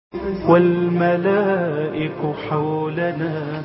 والملائك حولنا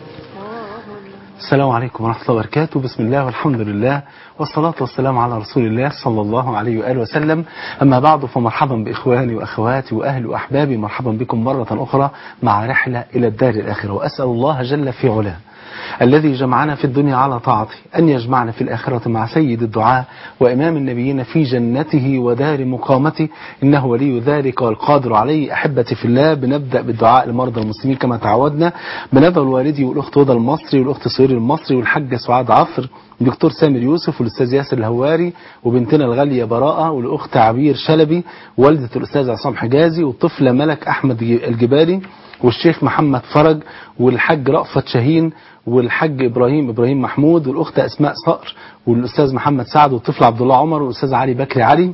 السلام عليكم ورحمة الله وبركاته بسم الله والحمد لله والصلاة والسلام على رسول الله صلى الله عليه وآله وسلم أما بعد فمرحبا بإخواني وأخواتي وأهلي وأحبابي مرحبا بكم مرة أخرى مع رحلة إلى الدار الآخرة وأسأل الله جل في علاه الذي جمعنا في الدنيا على طاعته أن يجمعنا في الآخرة مع سيد الدعاء وإمام النبيين في جنته ودار مقامته إنه ولي ذلك والقادر عليه أحبتي في الله بنبدأ بالدعاء لمرضى المسلمين كما تعودنا بندعو الوالدي والأخت هدى المصري والأخت سهير المصري والحاجة سعاد عفر الدكتور سامر يوسف والأستاذ ياسر الهواري وبنتنا الغالية براءة والأخت عبير شلبي والدة الأستاذ عصام حجازي والطفلة ملك أحمد الجبالي والشيخ محمد فرج والحاج رأفت شاهين والحاج ابراهيم ابراهيم محمود والاخت اسماء صقر والاستاذ محمد سعد والطفل عبد الله عمر والاستاذ علي بكري علي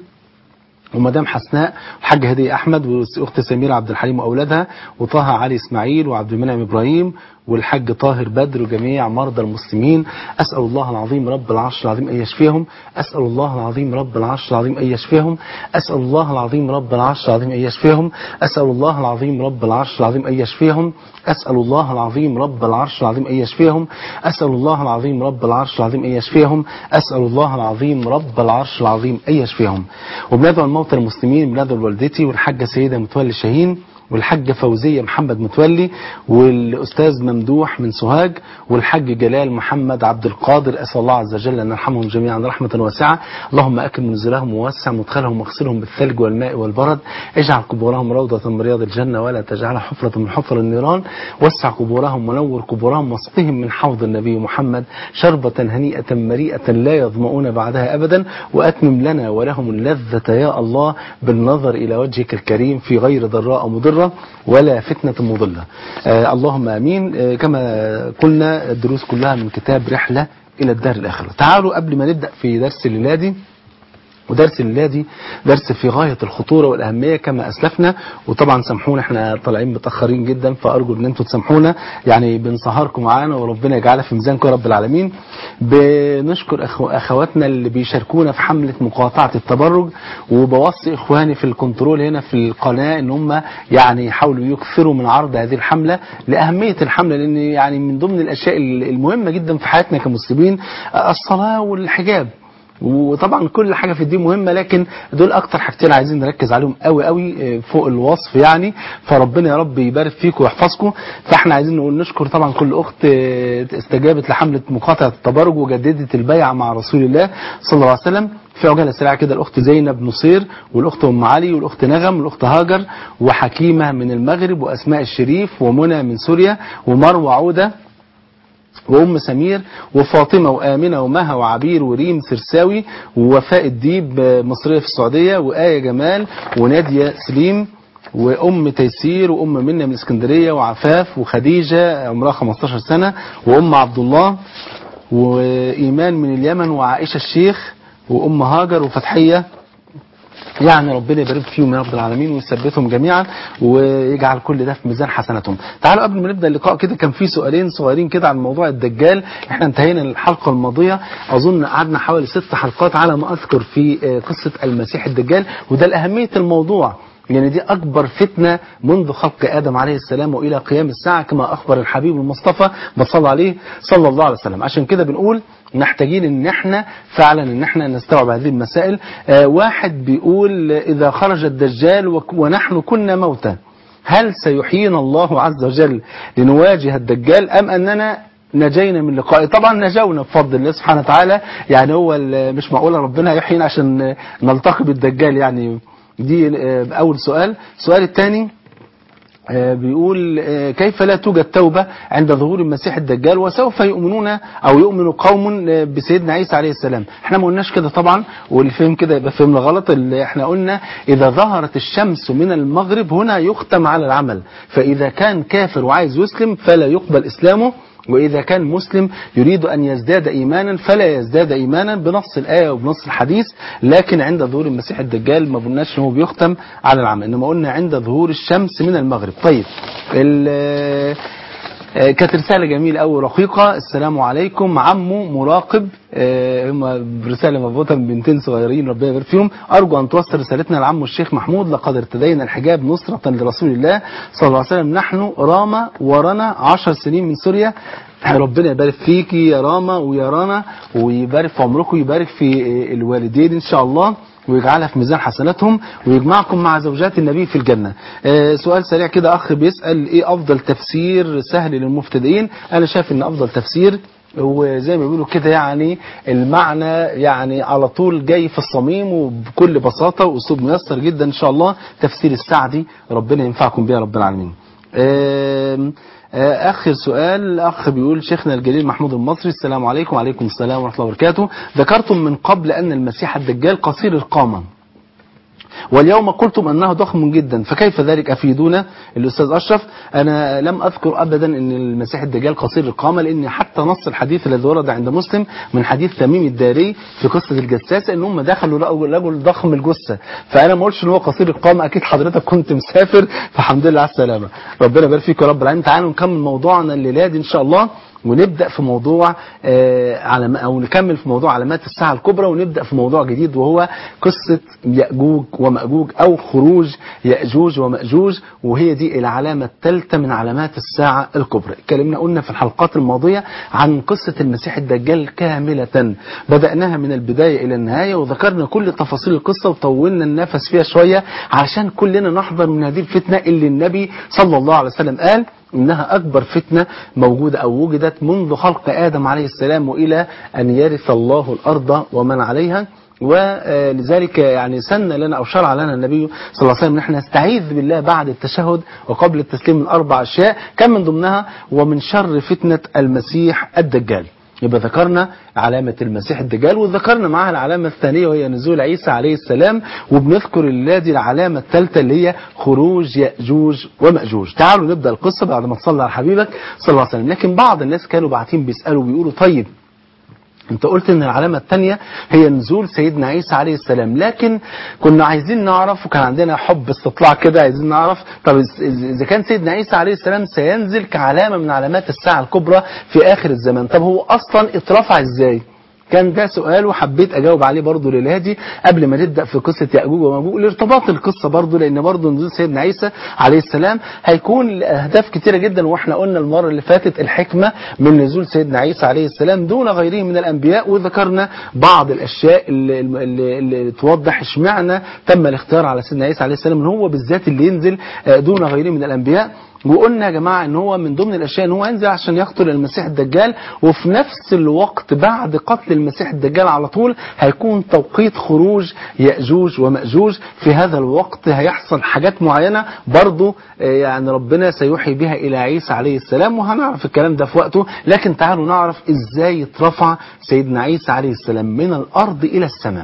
ومدام حسناء والحاج هديه احمد والاخت سميره عبد الحليم واولادها وطه علي اسماعيل وعبد المنعم ابراهيم والحاج طاهر بدر وجميع مرضى المسلمين أسأل الله العظيم رب العرش العظيم أن يشفيهم أسأل الله العظيم رب العرش العظيم أن يشفيهم أسأل الله العظيم رب العرش العظيم أن يشفيهم أسأل الله العظيم رب العرش العظيم أن يشفيهم أسأل الله العظيم رب العرش العظيم أن يشفيهم أسأل الله العظيم رب العرش العظيم أن يشفيهم أسأل الله العظيم رب العرش العظيم أن يشفيهم وبندعو الموتى المسلمين بندعو لوالدتي والحاجة سيدة متولي شاهين والحاجة فوزية محمد متولي والأستاذ ممدوح من سوهاج والحاج جلال محمد عبد القادر أسأل الله عز وجل أن يرحمهم جميعا رحمة واسعة اللهم أكرم منزلهم ووسع مدخلهم واغسلهم بالثلج والماء والبرد اجعل قبورهم روضة من رياض الجنة ولا تجعلها حفرة من حفر النيران وسع قبورهم ونور قبورهم واسقهم من حوض النبي محمد شربة هنيئة مريئة لا يظمؤون بعدها أبدا وأتمم لنا ولهم اللذة يا الله بالنظر إلى وجهك الكريم في غير ضراء مضرة ولا فتنة مضلة آه اللهم امين آه كما قلنا الدروس كلها من كتاب رحلة الى الدار الاخرة تعالوا قبل ما نبدأ في درس الليلة دي ودرس الليلة دي درس في غاية الخطورة والأهمية كما أسلفنا وطبعا سامحونا احنا طالعين متأخرين جدا فأرجو ان انتم تسامحونا يعني بنسهركم معانا وربنا يجعلها في ميزانكم يا رب العالمين بنشكر أخو أخواتنا اللي بيشاركونا في حملة مقاطعة التبرج وبوصي إخواني في الكنترول هنا في القناة ان هم يعني يحاولوا يكثروا من عرض هذه الحملة لأهمية الحملة لأن يعني من ضمن الأشياء المهمة جدا في حياتنا كمسلمين الصلاة والحجاب وطبعا كل حاجة في الدين مهمة لكن دول اكتر حاجتين عايزين نركز عليهم قوي قوي فوق الوصف يعني فربنا يا رب يبارك فيكم ويحفظكم فاحنا عايزين نقول نشكر طبعا كل اخت استجابت لحملة مقاطعة التبرج وجددت البيعة مع رسول الله صلى الله عليه وسلم في عجالة سريعة كده الأخت زينب نصير والأخت أم علي والأخت نغم والأخت هاجر وحكيمة من المغرب وأسماء الشريف ومنى من سوريا ومروة عودة وأم سمير وفاطمة وآمنة ومها وعبير وريم سرساوي ووفاء الديب مصرية في السعودية وآية جمال ونادية سليم وأم تيسير وأم منة من اسكندرية وعفاف وخديجة عمرها 15 سنة وأم عبد الله وإيمان من اليمن وعائشة الشيخ وأم هاجر وفتحية يعني ربنا يبارك فيهم يا رب العالمين ويثبتهم جميعا ويجعل كل ده في ميزان حسناتهم تعالوا قبل ما نبدا اللقاء كده كان في سؤالين صغيرين كده عن موضوع الدجال احنا انتهينا الحلقه الماضيه اظن قعدنا حوالي ست حلقات على ما اذكر في قصه المسيح الدجال وده الاهميه الموضوع يعني دي أكبر فتنة منذ خلق آدم عليه السلام وإلى قيام الساعة كما أخبر الحبيب المصطفى بصلى عليه صلى الله عليه وسلم عشان كده بنقول محتاجين ان احنا فعلا ان احنا نستوعب هذه المسائل آه واحد بيقول إذا خرج الدجال ونحن كنا موتى هل سيحيينا الله عز وجل لنواجه الدجال أم أننا نجينا من لقائه طبعا نجونا بفضل الله سبحانه وتعالى يعني هو مش معقول ربنا يحيينا عشان نلتقي بالدجال يعني دي أول سؤال السؤال الثاني بيقول كيف لا توجد توبة عند ظهور المسيح الدجال وسوف يؤمنون أو يؤمن قوم بسيدنا عيسى عليه السلام احنا ما قلناش كده طبعا واللي فهم كده يبقى فهمنا غلط اللي احنا قلنا إذا ظهرت الشمس من المغرب هنا يختم على العمل فإذا كان كافر وعايز يسلم فلا يقبل إسلامه وإذا كان مسلم يريد أن يزداد إيمانا فلا يزداد إيمانا بنص الآية وبنص الحديث لكن عند ظهور المسيح الدجال ما قلناش هو بيختم على العمل إنما قلنا عند ظهور الشمس من المغرب طيب آه، كانت رسالة جميلة أوي رقيقة السلام عليكم عمو مراقب آه، هم رسالة مبعوثة من بنتين صغيرين ربنا يبارك فيهم أرجو أن توصل رسالتنا لعمو الشيخ محمود لقد ارتدينا الحجاب نصرة لرسول الله صلى الله عليه وسلم نحن راما ورانا عشر سنين من سوريا ربنا يبارك فيكي يا راما ويا رانا ويبارك في عمركم ويبارك في آه، الوالدين إن شاء الله ويجعلها في ميزان حسناتهم ويجمعكم مع زوجات النبي في الجنة آه سؤال سريع كده أخ بيسأل إيه أفضل تفسير سهل للمبتدئين أنا شايف إن أفضل تفسير وزي ما بيقولوا كده يعني المعنى يعني على طول جاي في الصميم وبكل بساطة وأسلوب ميسر جدا إن شاء الله تفسير السعدي ربنا ينفعكم بيه يا رب العالمين آم، آه، آخر سؤال أخ بيقول شيخنا الجليل محمود المصري السلام عليكم وعليكم السلام ورحمة الله وبركاته ذكرتم من قبل أن المسيح الدجال قصير القامة واليوم قلتم أنه ضخم جدا فكيف ذلك أفيدونا الأستاذ أشرف أنا لم أذكر أبدا أن المسيح الدجال قصير القامة لأن حتى نص الحديث الذي ورد عند مسلم من حديث تميم الداري في قصة الجساس أن هم دخلوا لقوا رجل ضخم الجثة فأنا ما قلتش أن هو قصير القامة أكيد حضرتك كنت مسافر فالحمد لله على السلامة ربنا يبارك فيك يا رب العالمين تعالوا نكمل موضوعنا الليلة دي إن شاء الله ونبدأ في موضوع آه، علم أو نكمل في موضوع علامات الساعة الكبرى ونبدأ في موضوع جديد وهو قصة يأجوج ومأجوج أو خروج يأجوج ومأجوج وهي دي العلامة الثالثة من علامات الساعة الكبرى اتكلمنا قلنا في الحلقات الماضية عن قصة المسيح الدجال كاملة بدأناها من البداية إلى النهاية وذكرنا كل تفاصيل القصة وطولنا النفس فيها شوية عشان كلنا نحضر من هذه الفتنة اللي النبي صلى الله عليه وسلم قال إنها أكبر فتنة موجودة أو وجدت منذ خلق آدم عليه السلام وإلى أن يرث الله الأرض ومن عليها ولذلك يعني سن لنا أو شرع لنا النبي صلى الله عليه وسلم نحن نستعيذ بالله بعد التشهد وقبل التسليم من أربع أشياء كان من ضمنها ومن شر فتنة المسيح الدجال يبقى ذكرنا علامة المسيح الدجال وذكرنا معها العلامة الثانية وهي نزول عيسى عليه السلام وبنذكر الليلة دي العلامة الثالثة اللي هي خروج يأجوج ومأجوج تعالوا نبدأ القصة بعد ما تصلي على حبيبك صلى الله عليه وسلم لكن بعض الناس كانوا باعتين بيسألوا بيقولوا طيب انت قلت ان العلامة الثانية هي نزول سيدنا عيسى عليه السلام لكن كنا عايزين نعرف وكان عندنا حب استطلاع كده عايزين نعرف طب إز- اذا كان سيدنا عيسى عليه السلام سينزل كعلامة من علامات الساعة الكبرى في اخر الزمان طب هو اصلا اترفع ازاي كان ده سؤال وحبيت اجاوب عليه برضه للهادي قبل ما نبدا في قصه ياجوج وماجوج لارتباط القصه برضه لان برضه نزول سيدنا عيسى عليه السلام هيكون لاهداف كتيره جدا واحنا قلنا المره اللي فاتت الحكمه من نزول سيدنا عيسى عليه السلام دون غيره من الانبياء وذكرنا بعض الاشياء اللي, اللي, اللي توضح اشمعنى تم الاختيار على سيدنا عيسى عليه السلام ان هو بالذات اللي ينزل آه، دون غيره من الانبياء وقلنا يا جماعة ان هو من ضمن الاشياء ان هو ينزل عشان يقتل المسيح الدجال وفي نفس الوقت بعد قتل المسيح الدجال على طول هيكون توقيت خروج يأجوج ومأجوج في هذا الوقت هيحصل حاجات معينة برضو آه، يعني ربنا سيوحي بها الى عيسى عليه السلام وهنعرف الكلام ده في وقته لكن تعالوا نعرف ازاي اترفع سيدنا عيسى عليه السلام من الارض الى السماء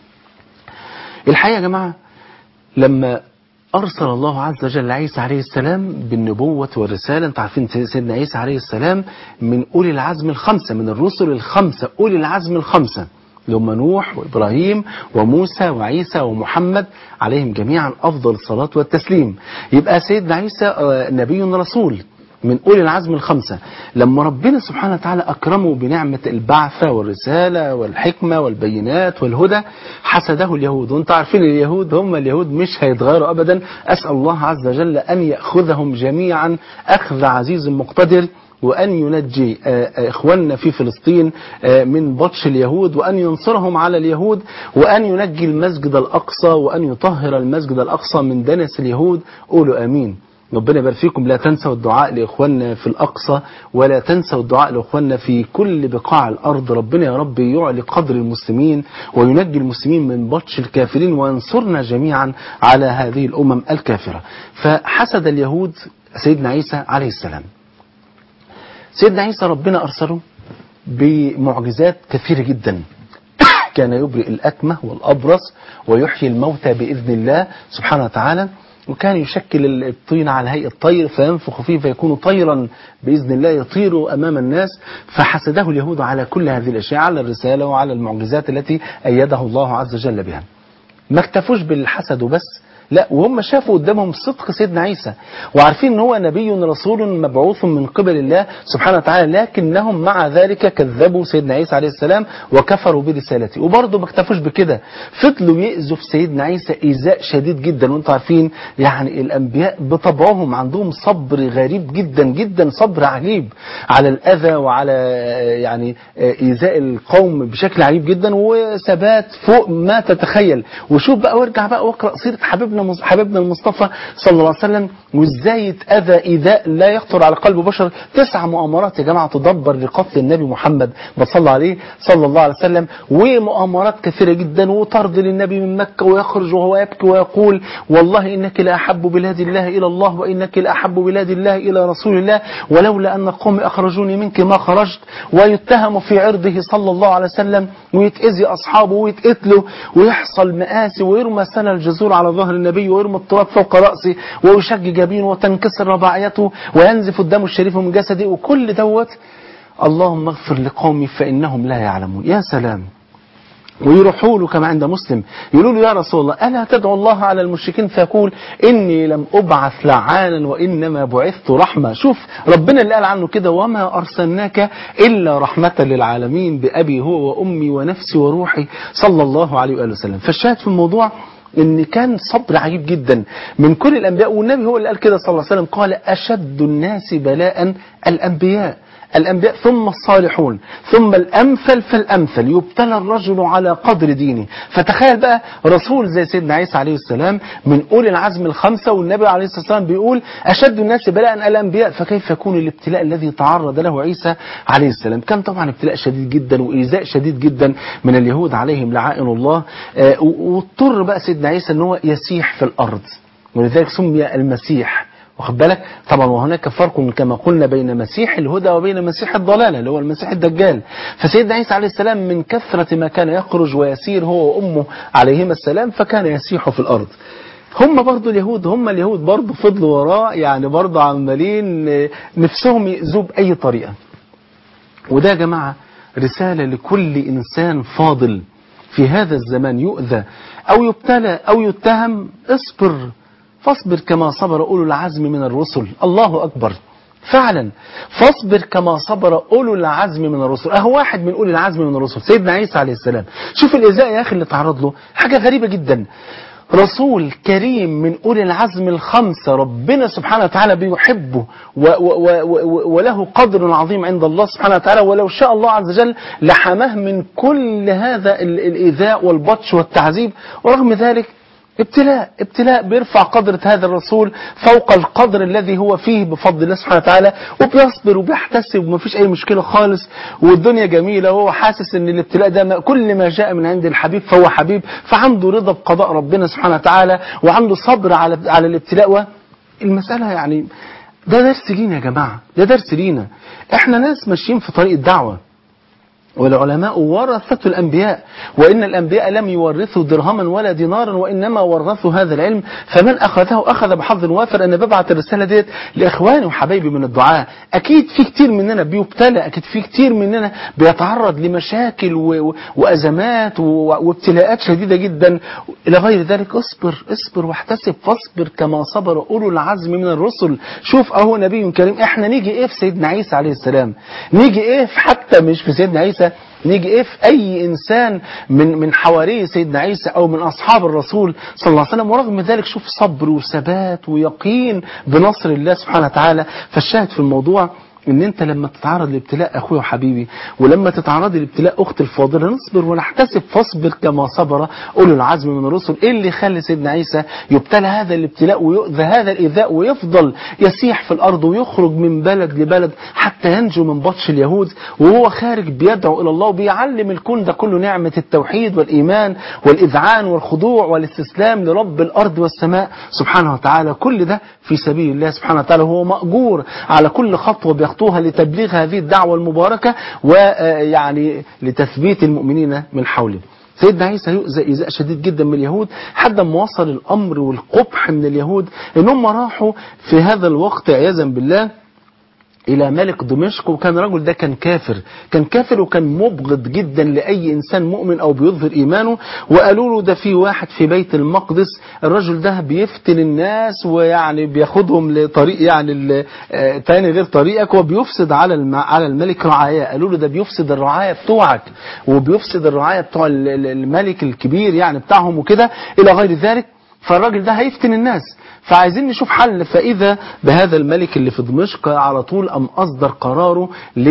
الحقيقة يا جماعة لما أرسل الله عز وجل عيسى عليه السلام بالنبوة والرسالة أنت عارفين سيدنا عيسى عليه السلام من أولي العزم الخمسة من الرسل الخمسة أولي العزم الخمسة اللي هم نوح وإبراهيم وموسى وعيسى ومحمد عليهم جميعا أفضل الصلاة والتسليم يبقى سيدنا عيسى آه، نبي رسول من أولي العزم الخمسة لما ربنا سبحانه وتعالى أكرمه بنعمة البعثة والرسالة والحكمة والبينات والهدى حسده اليهود وانتم عارفين اليهود هم اليهود مش هيتغيروا أبدا أسأل الله عز وجل أن يأخذهم جميعا أخذ عزيز مقتدر وأن ينجي آه، آه، إخواننا في فلسطين آه، من بطش اليهود وأن ينصرهم على اليهود وأن ينجي المسجد الأقصى وأن يطهر المسجد الأقصى من دنس اليهود قولوا آمين ربنا يبارك فيكم لا تنسوا الدعاء لإخواننا في الأقصى ولا تنسوا الدعاء لإخواننا في كل بقاع الأرض ربنا يا رب يعلي قدر المسلمين وينجي المسلمين من بطش الكافرين وينصرنا جميعا على هذه الأمم الكافرة فحسد اليهود سيدنا عيسى عليه السلام سيدنا عيسى ربنا أرسله بمعجزات كثيرة جدا كان يبرئ الأكمة والأبرص ويحيي الموتى بإذن الله سبحانه وتعالى وكان يشكل الطين على هيئة طير فينفخ فيه فيكون طيرا بإذن الله يطير أمام الناس فحسده اليهود على كل هذه الأشياء على الرسالة وعلى المعجزات التي أيده الله عز وجل بها ما اكتفوش بالحسد وبس لا وهم شافوا قدامهم صدق سيدنا عيسى وعارفين ان هو نبي رسول مبعوث من قبل الله سبحانه وتعالى لكنهم مع ذلك كذبوا سيدنا عيسى عليه السلام وكفروا برسالته وبرضه ما اكتفوش بكده فضلوا يأذوا في سيدنا عيسى إيذاء شديد جدا وانتم عارفين يعني الأنبياء بطبعهم عندهم صبر غريب جدا جدا صبر عجيب على الأذى وعلى يعني إيذاء القوم بشكل عجيب جدا وثبات فوق ما تتخيل وشوف بقى وارجع بقى واقرأ سيرة حبيبنا حبيبنا المصطفى صلى الله عليه وسلم وازاي اتأذى إيذاء لا يخطر على قلب بشر تسع مؤامرات يا جماعة تدبر لقتل النبي محمد صلى عليه صلى الله عليه وسلم ومؤامرات كثيرة جدا وطرد للنبي من مكة ويخرج وهو يبكي ويقول والله إنك لأحب بلاد الله إلى الله وإنك لأحب بلاد الله إلى رسول الله ولولا أن قوم أخرجوني منك ما خرجت ويتهم في عرضه صلى الله عليه وسلم ويتأذي أصحابه ويتقتلوا ويحصل مآسي ويرمى سنة الجزور على ظهر النبي ويرمى التراب فوق رأسه ويشج جبينه وتنكسر رباعيته وينزف الدم الشريف من جسده وكل دوت اللهم اغفر لقومي فإنهم لا يعلمون يا سلام ويروحوا له كما عند مسلم يقولوا له يا رسول الله ألا تدعو الله على المشركين فيقول إني لم أبعث لعانا وإنما بعثت رحمة شوف ربنا اللي قال عنه كده وما أرسلناك إلا رحمة للعالمين بأبي هو وأمي ونفسي وروحي صلى الله عليه وآله وسلم فالشاهد في الموضوع ان كان صبر عجيب جدا من كل الانبياء والنبي هو اللي قال كده صلى الله عليه وسلم قال اشد الناس بلاء الانبياء الأنبياء ثم الصالحون ثم الأمثل فالأمثل يبتلى الرجل على قدر دينه فتخيل بقى رسول زي سيدنا عيسى عليه السلام من أولي العزم الخمسة والنبي عليه الصلاة والسلام بيقول أشد الناس بلاء الأنبياء فكيف يكون الابتلاء الذي تعرض له عيسى عليه السلام كان طبعا ابتلاء شديد جدا وإيذاء شديد جدا من اليهود عليهم لعائن الله واضطر بقى سيدنا عيسى أنه يسيح في الأرض ولذلك سمي المسيح واخد بالك طبعا وهناك فرق كما قلنا بين مسيح الهدى وبين مسيح الضلالة اللي هو المسيح الدجال فسيدنا عيسى عليه السلام من كثرة ما كان يخرج ويسير هو وأمه عليهما السلام فكان يسيح في الأرض هم برضو اليهود هم اليهود برضو فضلوا وراه يعني برضو عمالين نفسهم يأذوه بأي طريقة وده يا جماعة رسالة لكل إنسان فاضل في هذا الزمان يؤذى أو يبتلى أو يتهم اصبر فاصبر كما صبر أولو العزم من الرسل الله أكبر فعلا فاصبر كما صبر أولو العزم من الرسل أهو واحد من أولي العزم من الرسل سيدنا عيسى عليه السلام شوف الإزاء يا أخي اللي تعرض له حاجة غريبة جدا رسول كريم من أولي العزم الخمسة ربنا سبحانه وتعالى بيحبه و و و وله قدر عظيم عند الله سبحانه وتعالى ولو شاء الله عز وجل لحماه من كل هذا الإيذاء والبطش والتعذيب ورغم ذلك ابتلاء ابتلاء بيرفع قدرة هذا الرسول فوق القدر الذي هو فيه بفضل الله سبحانه وتعالى وبيصبر وبيحتسب ومفيش أي مشكلة خالص والدنيا جميلة وهو حاسس ان الابتلاء ده كل ما جاء من عند الحبيب فهو حبيب فعنده رضا بقضاء ربنا سبحانه وتعالى وعنده صبر على على الابتلاء والمسألة يعني ده درس لينا يا جماعة ده درس لينا احنا ناس ماشيين في طريق الدعوة والعلماء ورثة الأنبياء وإن الأنبياء لم يورثوا درهما ولا دينارا وإنما ورثوا هذا العلم فمن أخذه أخذ بحظ وافر أنا ببعت الرسالة ديت لإخواني وحبايبي من الدعاء أكيد في كتير مننا بيبتلى أكيد في كتير مننا بيتعرض لمشاكل و... وأزمات و... وابتلاءات شديدة جدا إلى غير ذلك اصبر اصبر واحتسب فاصبر كما صبر أولو العزم من الرسل شوف أهو نبي كريم إحنا نيجي إيه في سيدنا عيسى عليه السلام نيجي إيه في حتى مش في سيدنا عيسى نيجي ايه في اي انسان من من حواري سيدنا عيسى او من اصحاب الرسول صلى الله عليه وسلم ورغم ذلك شوف صبر وثبات ويقين بنصر الله سبحانه وتعالى فالشاهد في الموضوع ان انت لما تتعرض لابتلاء اخويا وحبيبي ولما تتعرض لابتلاء اختي الفاضله نصبر ونحتسب فاصبر كما صبر اولو العزم من الرسل ايه اللي يخلي سيدنا عيسى يبتلى هذا الابتلاء ويؤذى هذا الايذاء ويفضل يسيح في الارض ويخرج من بلد لبلد حتى ينجو من بطش اليهود وهو خارج بيدعو الى الله وبيعلم الكون ده كله نعمه التوحيد والايمان والاذعان والخضوع والاستسلام لرب الارض والسماء سبحانه وتعالى كل ده في سبيل الله سبحانه وتعالى هو ماجور على كل خطوه بيخطوها لتبليغ هذه الدعوه المباركه ويعني لتثبيت المؤمنين من حوله سيدنا عيسى يؤذى إيذاء شديد جدا من اليهود حتى ما وصل الأمر والقبح من اليهود إن هم راحوا في هذا الوقت عياذا بالله إلى ملك دمشق وكان الرجل ده كان كافر كان كافر وكان مبغض جدا لأي إنسان مؤمن أو بيظهر إيمانه وقالوا له ده في واحد في بيت المقدس الرجل ده بيفتن الناس ويعني بياخدهم لطريق يعني تاني غير طريقك وبيفسد على الم... على الملك رعاياه قالوا له ده بيفسد الرعاية بتوعك وبيفسد الرعاية بتوع الملك الكبير يعني بتاعهم وكده إلى غير ذلك فالراجل ده هيفتن الناس فعايزين نشوف حل فإذا بهذا الملك اللي في دمشق على طول أم أصدر قراره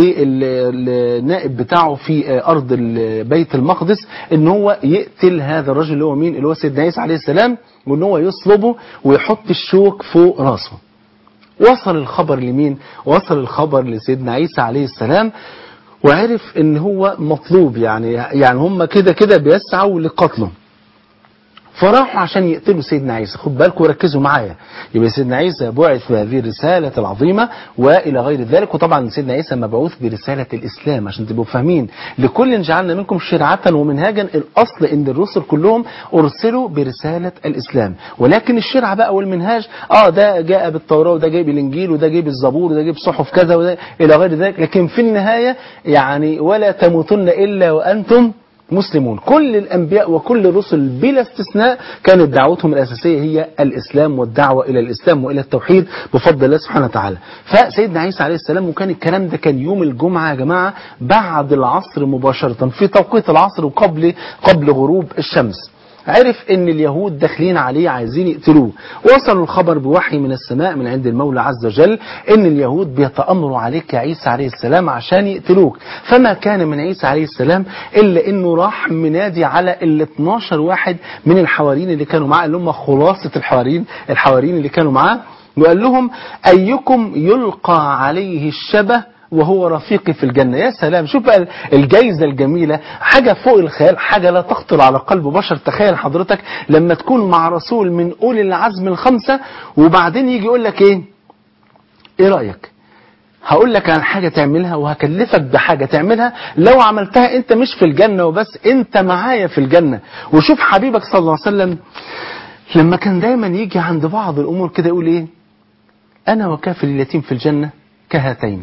للنائب بتاعه في أرض بيت المقدس إن هو يقتل هذا الرجل اللي هو مين اللي هو سيدنا عيسى عليه السلام وإن هو يصلبه ويحط الشوك فوق راسه وصل الخبر لمين وصل الخبر لسيدنا عيسى عليه السلام وعرف ان هو مطلوب يعني يعني هم كده كده بيسعوا لقتله فراحوا عشان يقتلوا سيدنا عيسى خد بالكم وركزوا معايا يبقى سيدنا عيسى بعث بهذه الرسالة العظيمة وإلى غير ذلك وطبعا سيدنا عيسى مبعوث برسالة الإسلام عشان تبقوا فاهمين لكل جعلنا منكم شرعة ومنهاجا الأصل إن الرسل كلهم أرسلوا برسالة الإسلام ولكن الشرع بقى والمنهاج آه ده جاء بالتوراة وده جاء بالإنجيل وده جاء بالزبور وده جاء بصحف كذا وده إلى غير ذلك لكن في النهاية يعني ولا تموتن إلا وأنتم مسلمون كل الأنبياء وكل الرسل بلا استثناء كانت دعوتهم الأساسية هي الإسلام والدعوة إلى الإسلام وإلى التوحيد بفضل الله سبحانه وتعالى فسيدنا عيسى عليه السلام وكان الكلام ده كان يوم الجمعة يا جماعة بعد العصر مباشرة في توقيت العصر وقبل قبل غروب الشمس عرف ان اليهود داخلين عليه عايزين يقتلوه وصلوا الخبر بوحي من السماء من عند المولى عز وجل ان اليهود بيتأمروا عليك يا عيسى عليه السلام عشان يقتلوك فما كان من عيسى عليه السلام الا انه راح منادي على ال 12 واحد من الحواريين اللي كانوا معاه اللي هم خلاصة الحواريين الحواريين اللي كانوا معاه وقال لهم ايكم يلقى عليه الشبه وهو رفيقي في الجنة يا سلام شوف بقى الجايزة الجميلة حاجة فوق الخيال حاجة لا تخطر على قلب بشر تخيل حضرتك لما تكون مع رسول من أولي العزم الخمسة وبعدين يجي يقول لك ايه ايه رأيك هقول لك عن حاجة تعملها وهكلفك بحاجة تعملها لو عملتها انت مش في الجنة وبس انت معايا في الجنة وشوف حبيبك صلى الله عليه وسلم لما كان دايما يجي عند بعض الامور كده يقول ايه انا وكافل اليتيم في الجنة كهاتين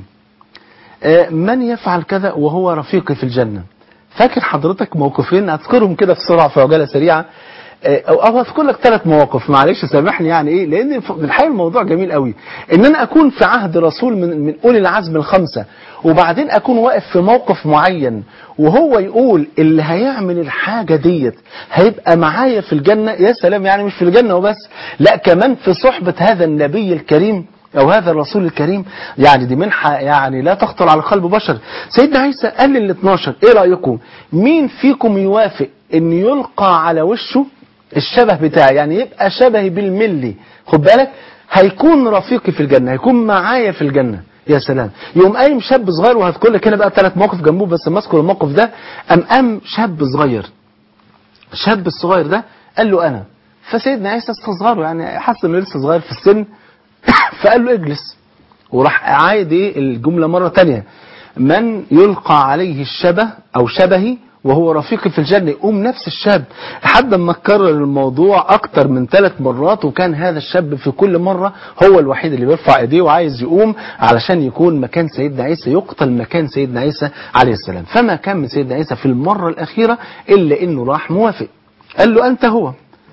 من يفعل كذا وهو رفيقي في الجنة فاكر حضرتك موقفين اذكرهم كده بسرعة في عجالة سريعة او اذكر لك ثلاث مواقف معلش سامحني يعني ايه لان الحقيقه الموضوع جميل قوي ان انا اكون في عهد رسول من من اولي العزم الخمسه وبعدين اكون واقف في موقف معين وهو يقول اللي هيعمل الحاجه ديت هيبقى معايا في الجنه يا سلام يعني مش في الجنه وبس لا كمان في صحبه هذا النبي الكريم أو هذا الرسول الكريم يعني دي منحة يعني لا تخطر على قلب بشر سيدنا عيسى قال لل 12 إيه رأيكم مين فيكم يوافق أن يلقى على وشه الشبه بتاعي يعني يبقى شبهي بالملي خد بالك هيكون رفيقي في الجنة هيكون معايا في الجنة يا سلام يوم قايم شاب صغير وهذكر لك هنا بقى ثلاث مواقف جنبه بس ما اذكر الموقف ده قام قام شاب صغير الشاب الصغير ده قال له انا فسيدنا عيسى استصغره يعني حس انه لسه صغير في السن فقال له اجلس وراح عايد ايه الجملة مرة تانية من يلقى عليه الشبه او شبهي وهو رفيقي في الجنة يقوم نفس الشاب لحد ما كرر الموضوع اكتر من ثلاث مرات وكان هذا الشاب في كل مرة هو الوحيد اللي بيرفع ايديه وعايز يقوم علشان يكون مكان سيدنا عيسى يقتل مكان سيدنا عيسى عليه السلام فما كان من سيدنا عيسى في المرة الاخيرة الا انه راح موافق قال له انت هو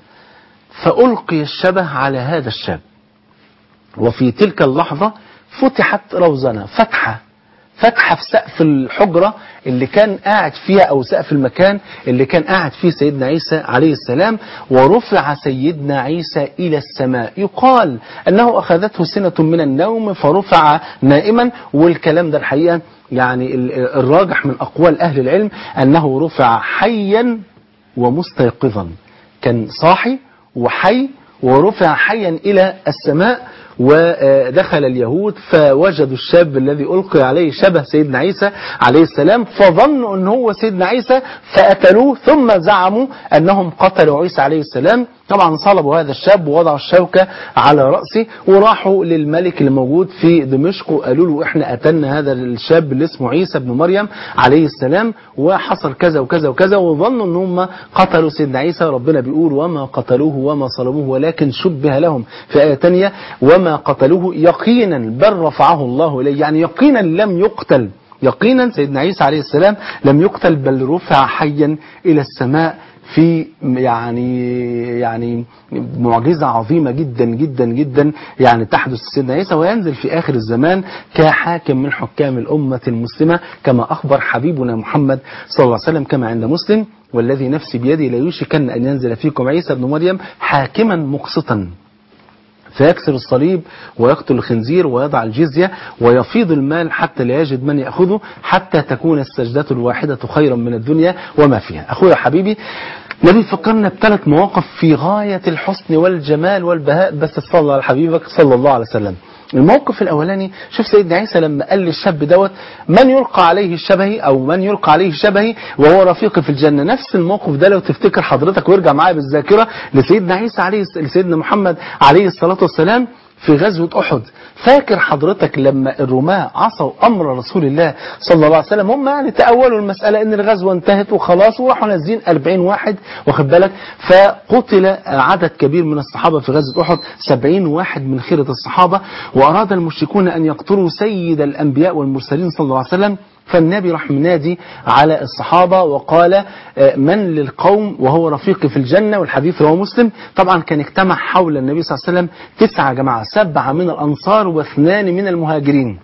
فألقي الشبه على هذا الشاب وفي تلك اللحظة فتحت روزنة فتحة فتحة في سقف الحجرة اللي كان قاعد فيها أو سقف المكان اللي كان قاعد فيه سيدنا عيسى عليه السلام ورفع سيدنا عيسى إلى السماء يقال أنه أخذته سنة من النوم فرفع نائما والكلام ده الحقيقة يعني الراجح من أقوال أهل العلم أنه رفع حيا ومستيقظا كان صاحي وحي ورفع حيا إلى السماء ودخل اليهود فوجدوا الشاب الذي ألقي عليه شبه سيدنا عيسى عليه السلام فظنوا أنه هو سيدنا عيسى فقتلوه ثم زعموا أنهم قتلوا عيسى عليه السلام طبعا صلبوا هذا الشاب ووضعوا الشوكة على رأسه وراحوا للملك اللي موجود في دمشق وقالوا له احنا قتلنا هذا الشاب اللي اسمه عيسى بن مريم عليه السلام وحصل كذا وكذا وكذا وظنوا ان هم قتلوا سيدنا عيسى ربنا بيقول وما قتلوه وما صلبوه ولكن شبه لهم في آية تانية وما قتلوه يقينا بل رفعه الله إليه يعني يقينا لم يقتل يقينا سيدنا عيسى عليه السلام لم يقتل بل رفع حيا إلى السماء في يعني يعني معجزة عظيمة جدا جدا جدا يعني تحدث سيدنا عيسى وينزل في آخر الزمان كحاكم من حكام الأمة المسلمة كما أخبر حبيبنا محمد صلى الله عليه وسلم كما عند مسلم والذي نفسي بيدي لا يوشكن أن ينزل فيكم عيسى بن مريم حاكما مقسطا فيكسر الصليب ويقتل الخنزير ويضع الجزية ويفيض المال حتى لا يجد من يأخذه حتى تكون السجدة الواحدة خيرا من الدنيا وما فيها أخويا حبيبي نبي فكرنا بثلاث مواقف في غاية الحسن والجمال والبهاء بس صلى على حبيبك صلى الله عليه وسلم الموقف الأولاني شوف سيدنا عيسى لما قال للشاب دوت من يلقى عليه الشبهي أو من يلقى عليه شبهي وهو رفيقي في الجنة نفس الموقف ده لو تفتكر حضرتك وارجع معايا بالذاكرة لسيدنا عيسى عليه لسيدنا محمد عليه الصلاة والسلام في غزوة أحد فاكر حضرتك لما الرماة عصوا أمر رسول الله صلى الله عليه وسلم هم يعني تأولوا المسألة إن الغزوة انتهت وخلاص وراحوا نازلين 40 واحد واخد بالك فقتل عدد كبير من الصحابة في غزوة أحد 70 واحد من خيرة الصحابة وأراد المشركون أن يقتلوا سيد الأنبياء والمرسلين صلى الله عليه وسلم فالنبي راح منادي على الصحابة وقال من للقوم وهو رفيقي في الجنة والحديث رواه مسلم طبعا كان اجتمع حول النبي صلى الله عليه وسلم تسعة جماعة سبعة من الأنصار واثنان من المهاجرين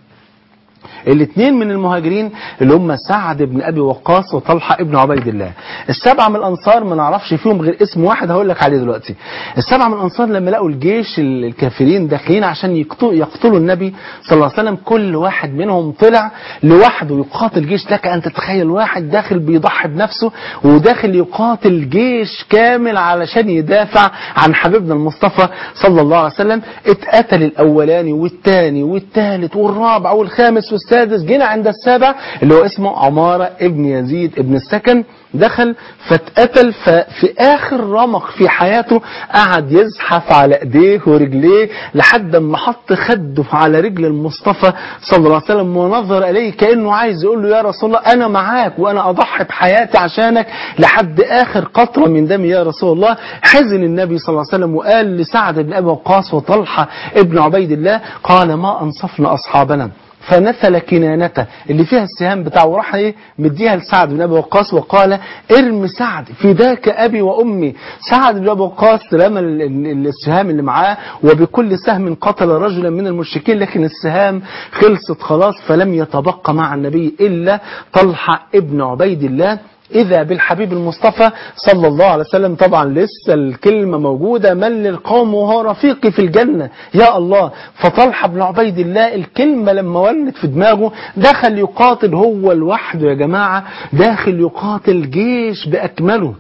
الاثنين من المهاجرين اللي هم سعد بن ابي وقاص وطلحه ابن عبيد الله السبعه من الانصار ما نعرفش فيهم غير اسم واحد هقول لك عليه دلوقتي السبعه من الانصار لما لقوا الجيش الكافرين داخلين عشان يقتلوا, يقتلوا النبي صلى الله عليه وسلم كل واحد منهم طلع لوحده يقاتل جيش لك ان تتخيل واحد داخل بيضحي بنفسه وداخل يقاتل جيش كامل علشان يدافع عن حبيبنا المصطفى صلى الله عليه وسلم اتقتل الاولاني والثاني والثالث والرابع والخامس والسادس السادس جينا عند السابع اللي هو اسمه عمارة ابن يزيد ابن السكن دخل فاتقتل ففي اخر رمق في حياته قعد يزحف على ايديه ورجليه لحد ما حط خده على رجل المصطفى صلى الله عليه وسلم ونظر اليه كانه عايز يقول له يا رسول الله انا معاك وانا اضحي بحياتي عشانك لحد اخر قطره من دمي يا رسول الله حزن النبي صلى الله عليه وسلم وقال لسعد بن ابي وقاص وطلحه ابن عبيد الله قال ما انصفنا اصحابنا فنثل كنانته اللي فيها السهام بتاعه وراح ايه مديها لسعد بن ابي وقاص وقال ارم سعد فداك ابي وامي سعد بن ابي وقاص رمى السهام اللي معاه وبكل سهم قتل رجلا من المشركين لكن السهام خلصت خلاص فلم يتبقى مع النبي الا طلحه ابن عبيد الله إذا بالحبيب المصطفى صلى الله عليه وسلم طبعا لسه الكلمة موجودة من للقوم وهو رفيقي في الجنة يا الله فطلحة بن عبيد الله الكلمة لما ولت في دماغه دخل يقاتل هو لوحده يا جماعة داخل يقاتل جيش بأكمله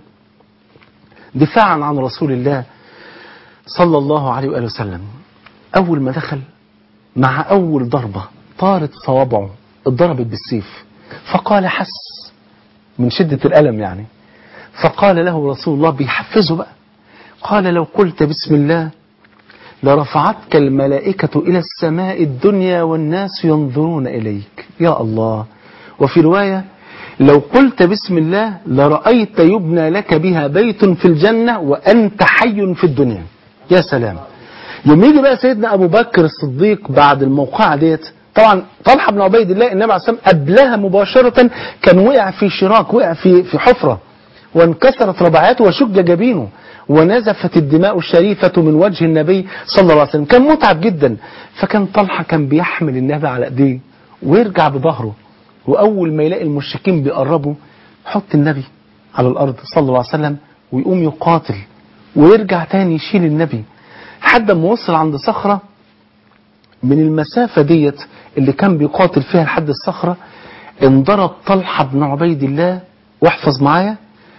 دفاعا عن رسول الله صلى الله عليه وآله وسلم أول ما دخل مع أول ضربة طارت صوابعه اتضربت بالسيف فقال حس من شدة الألم يعني فقال له رسول الله بيحفزه بقى قال لو قلت بسم الله لرفعتك الملائكة إلى السماء الدنيا والناس ينظرون إليك يا الله وفي رواية لو قلت بسم الله لرأيت يبنى لك بها بيت في الجنة وأنت حي في الدنيا يا سلام يوم يجي بقى سيدنا أبو بكر الصديق بعد الموقعة ديت طبعا طلحة بن عبيد الله النبي عليه الصلاة والسلام قبلها مباشرة كان وقع في شراك وقع في في حفرة وانكسرت رباعاته وشج جبينه ونزفت الدماء الشريفة من وجه النبي صلى الله عليه وسلم كان متعب جدا فكان طلحة كان بيحمل النبي على ايديه ويرجع بظهره وأول ما يلاقي المشركين بيقربوا حط النبي على الأرض صلى الله عليه وسلم ويقوم يقاتل ويرجع تاني يشيل النبي لحد ما وصل عند صخرة من المسافة ديت اللي كان بيقاتل فيها لحد الصخرة انضرب طلحة بن عبيد الله واحفظ معايا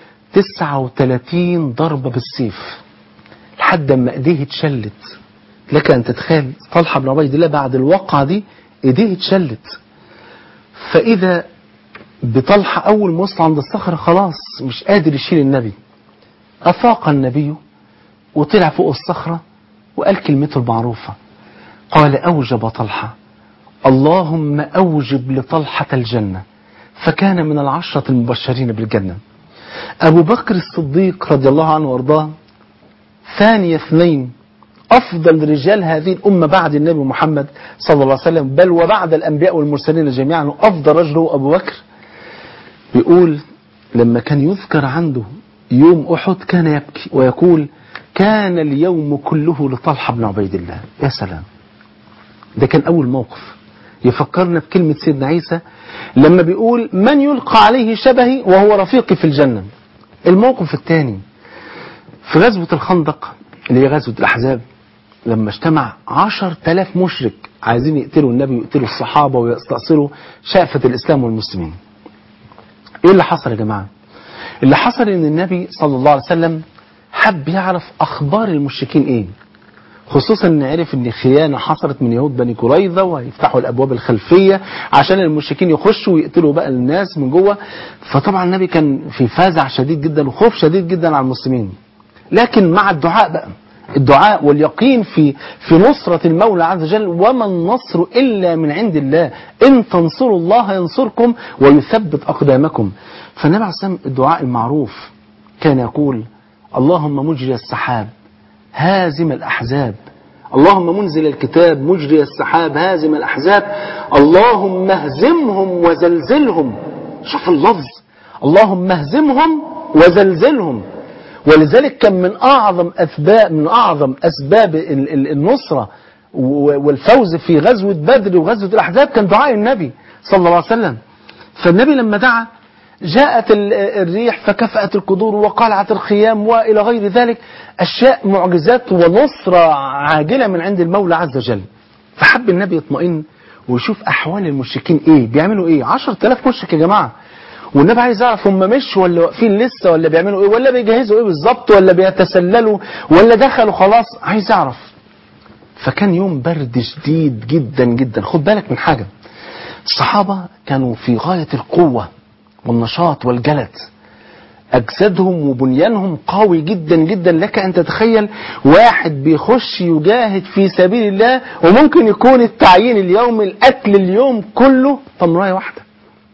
39 ضربة بالسيف لحد ما ايديه اتشلت لك ان تتخيل طلحة بن عبيد الله بعد الوقعة دي ايديه اتشلت فاذا بطلحة اول ما وصل عند الصخرة خلاص مش قادر يشيل النبي افاق النبي وطلع فوق الصخرة وقال كلمته المعروفة قال أوجب طلحة اللهم أوجب لطلحة الجنة فكان من العشرة المبشرين بالجنة أبو بكر الصديق رضي الله عنه وارضاه ثاني اثنين أفضل رجال هذه الأمة بعد النبي محمد صلى الله عليه وسلم بل وبعد الأنبياء والمرسلين جميعا أفضل رجل هو أبو بكر بيقول لما كان يذكر عنده يوم أحد كان يبكي ويقول كان اليوم كله لطلحة بن عبيد الله يا سلام ده كان أول موقف يفكرنا بكلمة سيدنا عيسى لما بيقول من يلقى عليه شبهي وهو رفيقي في الجنة الموقف الثاني في غزوة الخندق اللي هي غزوة الأحزاب لما اجتمع عشر تلاف مشرك عايزين يقتلوا النبي ويقتلوا الصحابة ويستأصلوا شأفة الإسلام والمسلمين ايه اللي حصل يا جماعة اللي حصل ان النبي صلى الله عليه وسلم حب يعرف اخبار المشركين ايه خصوصا ان عرف ان خيانة حصلت من يهود بني قريظة وهيفتحوا الابواب الخلفية عشان المشركين يخشوا ويقتلوا بقى الناس من جوه فطبعا النبي كان في فزع شديد جدا وخوف شديد جدا على المسلمين لكن مع الدعاء بقى الدعاء واليقين في في نصرة المولى عز وجل وما النصر إلا من عند الله إن تنصروا الله ينصركم ويثبت أقدامكم فالنبي عليه الصلاة والسلام الدعاء المعروف كان يقول اللهم مجري السحاب هازم الأحزاب اللهم منزل الكتاب مجري السحاب هازم الأحزاب اللهم اهزمهم وزلزلهم شوف اللفظ اللهم اهزمهم وزلزلهم ولذلك كان من أعظم أسباب من أعظم أسباب النصرة والفوز في غزوة بدر وغزوة الأحزاب كان دعاء النبي صلى الله عليه وسلم فالنبي لما دعا جاءت الريح فكفأت القدور وقلعت الخيام وإلى غير ذلك أشياء معجزات ونصرة عاجلة من عند المولى عز وجل فحب النبي يطمئن ويشوف أحوال المشركين إيه بيعملوا إيه عشر تلاف مشرك يا جماعة والنبي عايز يعرف هم مشوا ولا واقفين لسه ولا بيعملوا ايه ولا بيجهزوا ايه بالظبط ولا بيتسللوا ولا دخلوا خلاص عايز يعرف فكان يوم برد شديد جدا جدا خد بالك من حاجة الصحابة كانوا في غاية القوة والنشاط والجلد أجسادهم وبنيانهم قوي جدا جدا لك أن تتخيل واحد بيخش يجاهد في سبيل الله وممكن يكون التعيين اليوم الأكل اليوم كله تمراية واحدة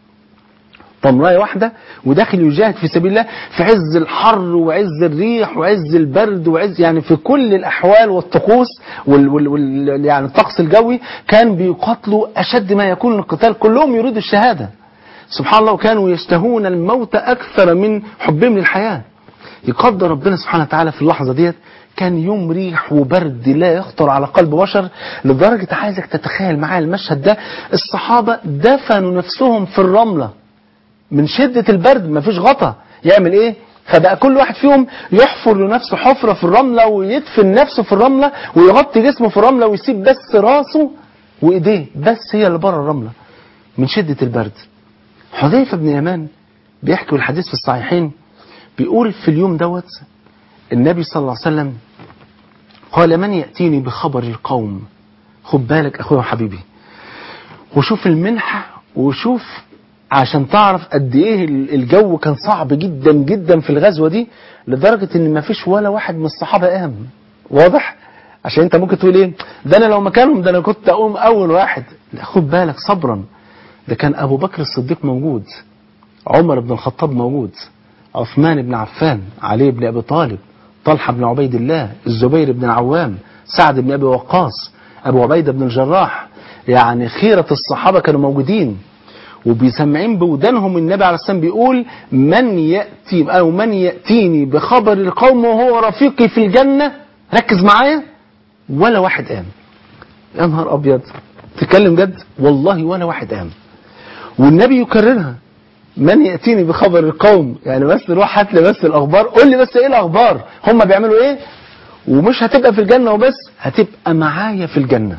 تمراية واحدة وداخل يجاهد في سبيل الله في عز الحر وعز الريح وعز البرد وعز يعني في كل الأحوال والطقوس وال وال وال يعني الطقس الجوي كان بيقاتلوا أشد ما يكون القتال كلهم يريدوا الشهادة سبحان الله وكانوا يشتهون الموت أكثر من حبهم للحياة يقدر ربنا سبحانه وتعالى في اللحظة ديت كان يوم ريح وبرد لا يخطر على قلب بشر لدرجة عايزك تتخيل معايا المشهد ده الصحابة دفنوا نفسهم في الرملة من شدة البرد مفيش غطا يعمل ايه فبقى كل واحد فيهم يحفر لنفسه حفرة في الرملة ويدفن نفسه في الرملة ويغطي جسمه في الرملة ويسيب بس راسه وايديه بس هي اللي بره الرملة من شدة البرد حذيفة بن يمان بيحكي الحديث في الصحيحين بيقول في اليوم دوت النبي صلى الله عليه وسلم قال من يأتيني بخبر القوم خد بالك أخويا وحبيبي وشوف المنحة وشوف عشان تعرف قد ايه الجو كان صعب جدا جدا في الغزوة دي لدرجة ان ما فيش ولا واحد من الصحابة قام واضح عشان انت ممكن تقول ايه ده انا لو مكانهم ده انا كنت اقوم اول واحد لا خد بالك صبرا ده كان ابو بكر الصديق موجود عمر بن الخطاب موجود عثمان بن عفان علي بن ابي طالب طلحة بن عبيد الله الزبير بن العوام سعد بن ابي وقاص ابو عبيدة بن الجراح يعني خيرة الصحابة كانوا موجودين وبيسمعين بودانهم النبي عليه السلام بيقول من يأتي أو من يأتيني بخبر القوم وهو رفيقي في الجنة ركز معايا ولا واحد قام يا نهار أبيض تتكلم جد والله ولا واحد قام والنبي يكررها من يأتيني بخبر القوم يعني بس روح هات لي بس الأخبار قول لي بس إيه الأخبار هم بيعملوا إيه ومش هتبقى في الجنة وبس هتبقى معايا في الجنة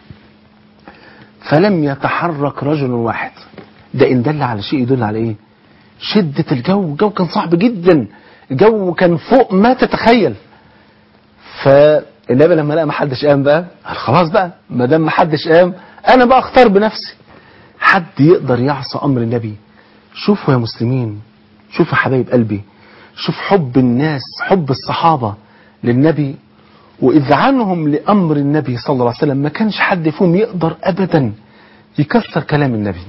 فلم يتحرك رجل واحد ده إن دل على شيء يدل على إيه شدة الجو الجو كان صعب جدا الجو كان فوق ما تتخيل فالنبي لما لقى ما حدش قام بقى قال خلاص بقى ما دام ما حدش قام انا بقى اختار بنفسي حد يقدر يعصى امر النبي شوفوا يا مسلمين شوفوا حبايب قلبي شوف حب الناس حب الصحابة للنبي وإذعنهم لأمر النبي صلى الله عليه وسلم ما كانش حد فيهم يقدر أبدا يكسر كلام النبي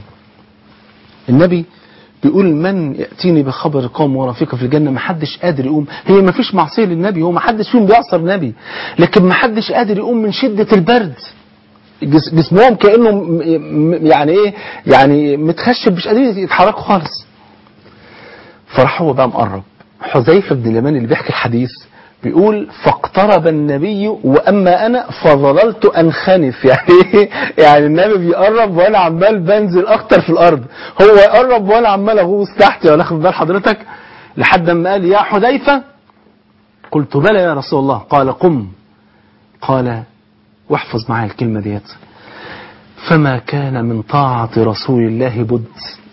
النبي بيقول من يأتيني بخبر قوم ورفيق في الجنة ما حدش قادر يقوم هي ما فيش معصية للنبي هو ما حدش فيهم بيعصر النبي لكن ما حدش قادر يقوم من شدة البرد جس- جسمهم كأنه م- م- يعني ايه يعني متخشب مش قادرين يتحركوا خالص فراح هو بقى مقرب حذيفة بن اليمان اللي بيحكي الحديث بيقول فاقترب النبي واما انا فظللت انخنف يعني ايه يعني النبي بيقرب وانا عمال بنزل اكتر في الارض هو يقرب وانا عمال اغوص تحت ولا اخد بال حضرتك لحد ما قال يا حذيفه قلت بلى يا رسول الله قال قم قال واحفظ معايا الكلمه ديت فما كان من طاعه رسول الله بد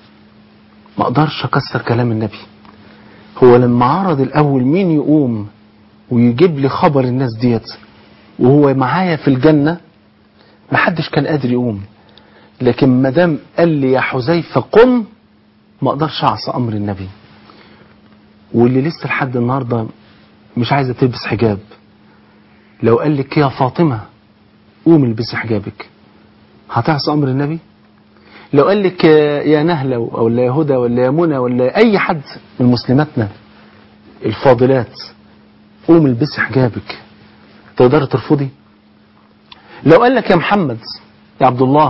ما اقدرش اكسر كلام النبي هو لما عرض الاول مين يقوم ويجيب لي خبر الناس ديت وهو معايا في الجنة محدش كان قادر يقوم لكن ما دام قال لي يا حذيفة قم ما اقدرش اعصى امر النبي واللي لسه لحد النهارده مش عايزه تلبس حجاب لو قال لك يا فاطمه قوم البسي حجابك هتعصى امر النبي لو قال لك يا نهلة ولا يا هدى ولا يا منى ولا اي حد من مسلماتنا الفاضلات قوم البسي حجابك تقدر ترفضي لو قال لك يا محمد يا عبد الله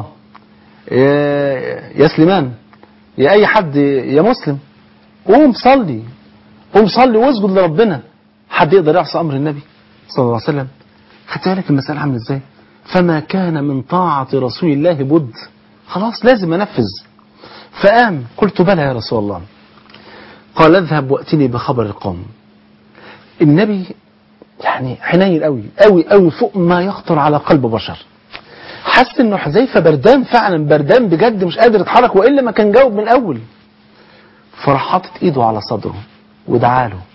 يا, يا سليمان يا اي حد يا مسلم قوم صلي قوم صلي واسجد لربنا حد يقدر يعصى امر النبي صلى الله عليه وسلم خدت بالك المسألة عامله ازاي فما كان من طاعة رسول الله بد خلاص لازم انفذ فقام قلت بلى يا رسول الله قال اذهب واتني بخبر القوم النبي يعني حنين قوي قوي قوي فوق ما يخطر على قلب بشر حس انه حذيفه بردان فعلا بردان بجد مش قادر يتحرك والا ما كان جاوب من الاول فراح حاطط ايده على صدره ودعا له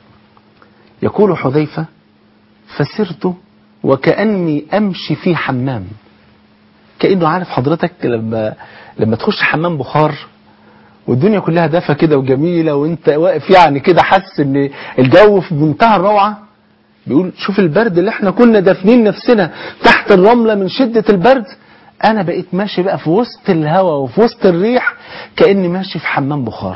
يقول حذيفه فسرت وكاني امشي في حمام كانه عارف حضرتك لما لما تخش حمام بخار والدنيا كلها دافى كده وجميلة وانت واقف يعني كده حاسس ان الجو في منتهى الروعة بيقول شوف البرد اللي احنا كنا دافنين نفسنا تحت الرملة من شدة البرد انا بقيت ماشي بقى في وسط الهواء وفي وسط الريح كأني ماشي في حمام بخار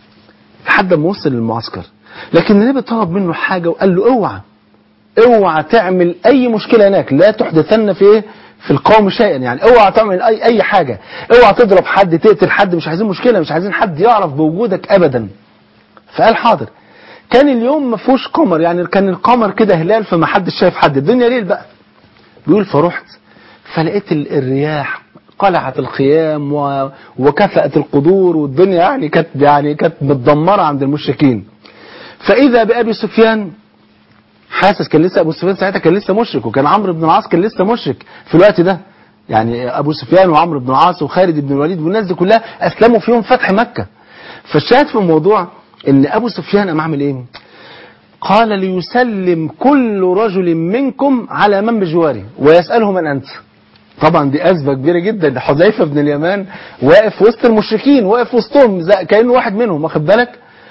لحد ما وصل للمعسكر لكن النبي طلب منه حاجة وقال له اوعى اوعى تعمل اي مشكلة هناك لا تحدثن في ايه في القوم شيئا يعني اوعى تعمل اي اي حاجة اوعى تضرب حد تقتل حد مش عايزين مشكلة مش عايزين حد يعرف بوجودك ابدا فقال حاضر كان اليوم ما فيهوش قمر يعني كان القمر كده هلال فما حدش شايف حد الدنيا ليل بقى بيقول فرحت فلقيت ال- الرياح قلعت الخيام و... وكفأت القدور والدنيا يعني كانت يعني كانت متدمرة عند المشركين فإذا بأبي سفيان حاسس كان لسه ابو سفيان ساعتها كان لسه مشرك وكان عمرو بن العاص كان لسه مشرك في الوقت ده يعني ابو سفيان وعمرو بن العاص وخالد بن الوليد والناس دي كلها اسلموا في يوم فتح مكه فالشاهد في الموضوع ان ابو سفيان قام عامل ايه قال ليسلم كل رجل منكم على من بجواره ويساله من انت طبعا دي ازمه كبيره جدا حذيفه بن اليمان واقف وسط المشركين واقف وسطهم زي- كانه واحد منهم واخد بالك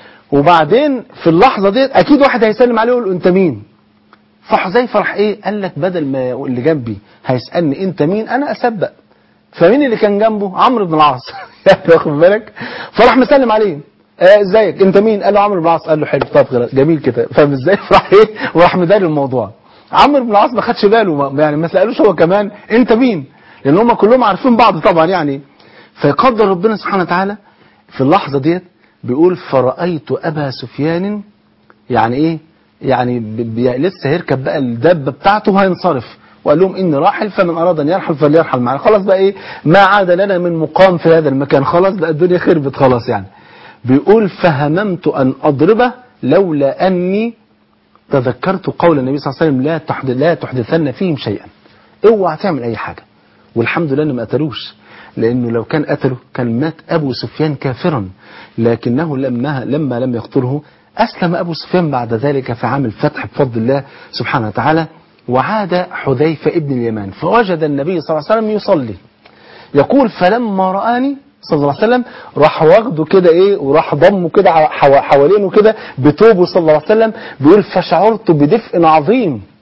وبعدين في اللحظه ديت اكيد واحد هيسلم عليه ويقول له انت مين فحذيفه راح ايه قال لك بدل ما اللي جنبي هيسالني انت مين انا اسبق فمين اللي كان جنبه عمرو بن العاص يعني واخد بالك فراح مسلم عليه آه، ازيك انت مين قال له عمرو بن العاص قال له حلو طب خلاص، جميل كده فاهم ازاي فراح ايه وراح مداري الموضوع عمرو بن العاص ما خدش باله ما- يعني ما سالوش هو كمان انت مين لان هم كلهم عارفين بعض طبعا يعني فيقدر ربنا سبحانه وتعالى في اللحظه ديت بيقول فرايت ابا سفيان يعني ايه يعني ب- ب- لسه هيركب بقى الدبه بتاعته وهينصرف وقال لهم اني راحل فمن اراد ان يرحل فليرحل معنا خلاص بقى ايه ما عاد لنا من مقام في هذا المكان خلاص بقى الدنيا خربت خلاص يعني بيقول فهممت ان اضربه لولا اني تذكرت قول النبي صلى الله عليه وسلم لا تحدث لا تحدثن فيهم شيئا اوعى تعمل اي حاجه والحمد لله ان ما قتلوش لانه لو كان قتله كان مات ابو سفيان كافرا لكنه لما لما لم يقتله اسلم ابو سفيان بعد ذلك في عام الفتح بفضل الله سبحانه وتعالى وعاد حذيفه ابن اليمان فوجد النبي صلى الله عليه وسلم يصلي يقول فلما رآني صلى الله عليه وسلم راح واخده كده ايه وراح ضمه كده حو- حوالينه كده بتوبه صلى الله عليه وسلم بيقول فشعرت بدفء عظيم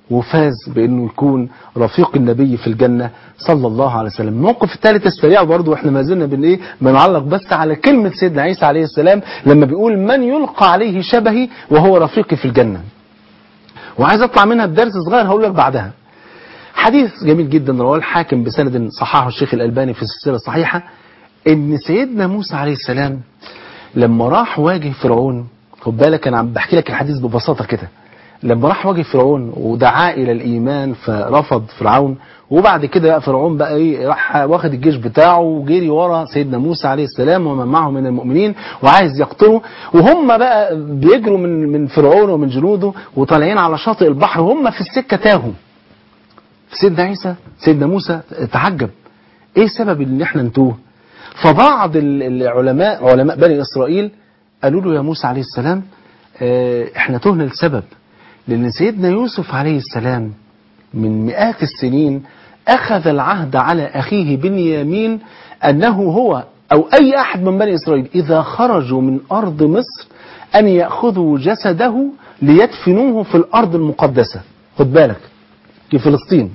وفاز بانه يكون رفيق النبي في الجنه صلى الله عليه وسلم. الموقف الثالث السريع برضه واحنا ما زلنا بن ايه بنعلق بس على كلمه سيدنا عيسى عليه السلام لما بيقول من يلقى عليه شبهي وهو رفيقي في الجنه. وعايز اطلع منها بدرس صغير هقول لك بعدها. حديث جميل جدا رواه الحاكم بسند صححه الشيخ الالباني في السلسله الصحيحه ان سيدنا موسى عليه السلام لما راح واجه فرعون خد بالك انا عم بحكي لك الحديث ببساطه كده لما راح واجه فرعون ودعا الى الايمان فرفض فرعون وبعد كده بقى فرعون بقى ايه راح واخد الجيش بتاعه وجري ورا سيدنا موسى عليه السلام ومن معه من المؤمنين وعايز يقتله وهم بقى بيجروا من من فرعون ومن جنوده وطالعين على شاطئ البحر وهم في السكه تاهوا سيدنا عيسى سيدنا موسى تعجب ايه سبب ان احنا نتوه فبعض العلماء علماء بني اسرائيل قالوا له يا موسى عليه السلام اه احنا تهنا لسبب لان سيدنا يوسف عليه السلام من مئات السنين اخذ العهد على اخيه بنيامين انه هو او اي احد من بني اسرائيل اذا خرجوا من ارض مصر ان ياخذوا جسده ليدفنوه في الارض المقدسه خد بالك في فلسطين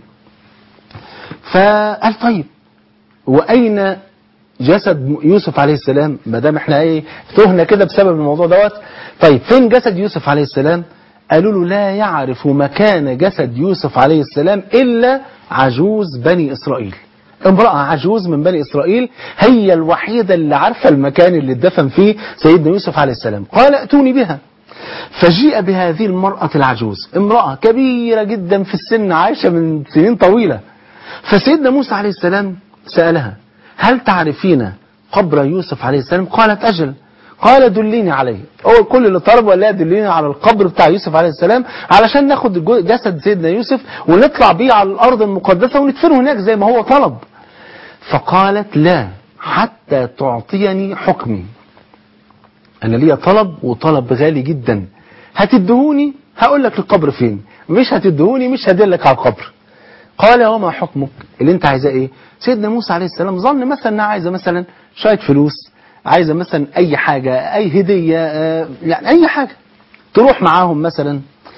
فقال طيب واين جسد يوسف عليه السلام ما دام احنا ايه تهنا كده بسبب الموضوع دوت طيب فين جسد يوسف عليه السلام قالوا له لا يعرف مكان جسد يوسف عليه السلام الا عجوز بني اسرائيل امرأة عجوز من بني إسرائيل هي الوحيدة اللي عارفة المكان اللي اتدفن فيه سيدنا يوسف عليه السلام قال ائتوني بها فجيء بهذه المرأة العجوز امرأة كبيرة جدا في السن عايشة من سنين طويلة فسيدنا موسى عليه السلام سألها هل تعرفين قبر يوسف عليه السلام قالت أجل قال دليني عليه هو كل اللي طلبه قال لها دليني على القبر بتاع يوسف عليه السلام علشان ناخد جسد سيدنا يوسف ونطلع بيه على الأرض المقدسة وندفنه هناك زي ما هو طلب فقالت لا حتى تعطيني حكمي أنا ليا طلب وطلب غالي جدا هتدهوني هقول لك القبر فين مش هتدهوني مش هدلك على القبر قال وما حكمك اللي انت عايزاه ايه سيدنا موسى عليه السلام ظن مثلا انها عايزه مثلا شويه فلوس عايزه مثلا اي حاجه اي هديه يعني اي حاجه تروح معاهم مثلا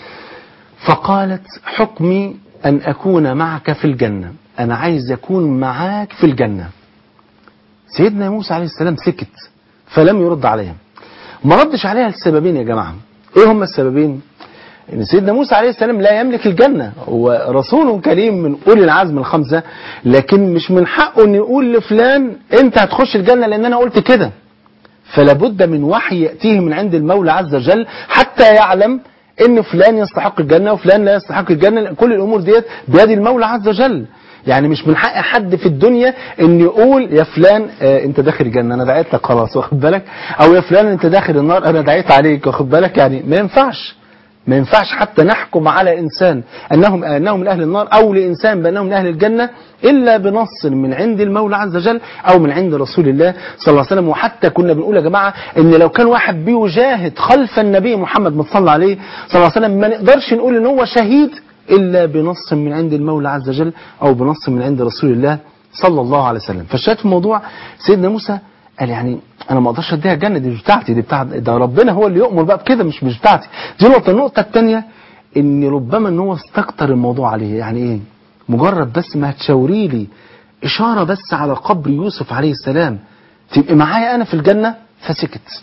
فقالت حكمي ان اكون معك في الجنه انا عايز اكون معاك في الجنه سيدنا موسى عليه السلام سكت فلم يرد عليها ما ردش عليها لسببين يا جماعه ايه هم السببين ان سيدنا موسى عليه السلام لا يملك الجنة هو رسول كريم من اولي العزم الخمسة لكن مش من حقه ان يقول لفلان انت هتخش الجنة لان انا قلت كده فلا بد من وحي يأتيه من عند المولى عز وجل حتى يعلم ان فلان يستحق الجنة وفلان لا يستحق الجنة كل الامور ديت بيد المولى عز وجل يعني مش من حق حد في الدنيا ان يقول يا فلان آه انت داخل الجنه انا دعيت لك خلاص واخد بالك او يا فلان انت داخل النار انا دعيت عليك واخد بالك يعني ما ينفعش ما ينفعش حتى نحكم على إنسان أنهم أنه من أهل النار أو لإنسان بأنه من أهل الجنة إلا بنص من عند المولى عز وجل أو من عند رسول الله صلى الله عليه وسلم وحتى كنا بنقول يا جماعة إن لو كان واحد بيجاهد خلف النبي محمد صلى عليه صلى الله عليه وسلم ما نقدرش نقول إن هو شهيد إلا بنص من عند المولى عز وجل أو بنص من عند رسول الله صلى الله عليه وسلم فالشاهد في الموضوع سيدنا موسى قال يعني انا ما اقدرش اديها الجنه دي مش بتاعتي دي بتاعت ده ربنا هو اللي يؤمر بقى بكده مش مش بتاعتي دي نقطه النقطه الثانيه ان ربما ان هو استكتر الموضوع عليه يعني ايه مجرد بس ما هتشاوري لي اشاره بس على قبر يوسف عليه السلام تبقي معايا انا في الجنه فسكت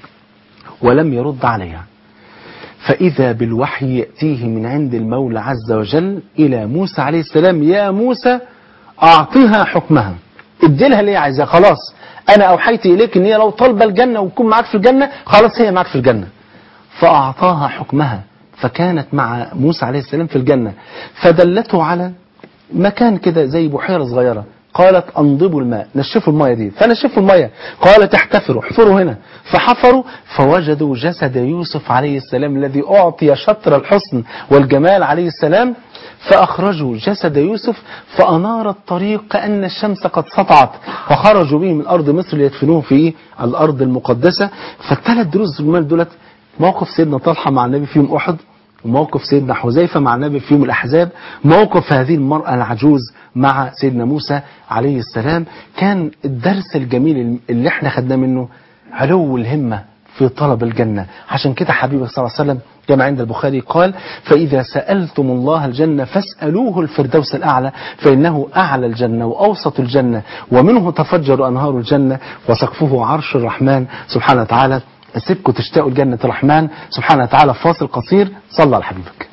ولم يرد عليها فإذا بالوحي يأتيه من عند المولى عز وجل إلى موسى عليه السلام يا موسى أعطها حكمها اديلها اللي هي عايزاه خلاص انا اوحيت اليك ان هي لو طالبه الجنه وتكون معاك في الجنه خلاص هي معاك في الجنه فاعطاها حكمها فكانت مع موسى عليه السلام في الجنه فدلته على مكان كده زي بحيره صغيره قالت انضبوا الماء نشفوا المايه دي فنشفوا المايه قالت احتفروا احفروا هنا فحفروا فوجدوا جسد يوسف عليه السلام الذي اعطي شطر الحسن والجمال عليه السلام فأخرجوا جسد يوسف فأنار الطريق كأن الشمس قد سطعت فخرجوا به من أرض مصر ليدفنوه في الأرض المقدسة فالثلاث دروس المال دولت موقف سيدنا طلحة مع النبي في يوم أحد موقف سيدنا حذيفة مع النبي في يوم الأحزاب موقف هذه المرأة العجوز مع سيدنا موسى عليه السلام كان الدرس الجميل اللي احنا خدناه منه علو الهمة في طلب الجنة عشان كده حبيبي صلى الله عليه وسلم كما عند البخاري قال فإذا سألتم الله الجنة فاسألوه الفردوس الأعلى فإنه أعلى الجنة وأوسط الجنة ومنه تفجر أنهار الجنة وسقفه عرش الرحمن سبحانه وتعالى سيبكم تشتاقوا لجنة الرحمن سبحانه وتعالى فاصل قصير صلى على حبيبك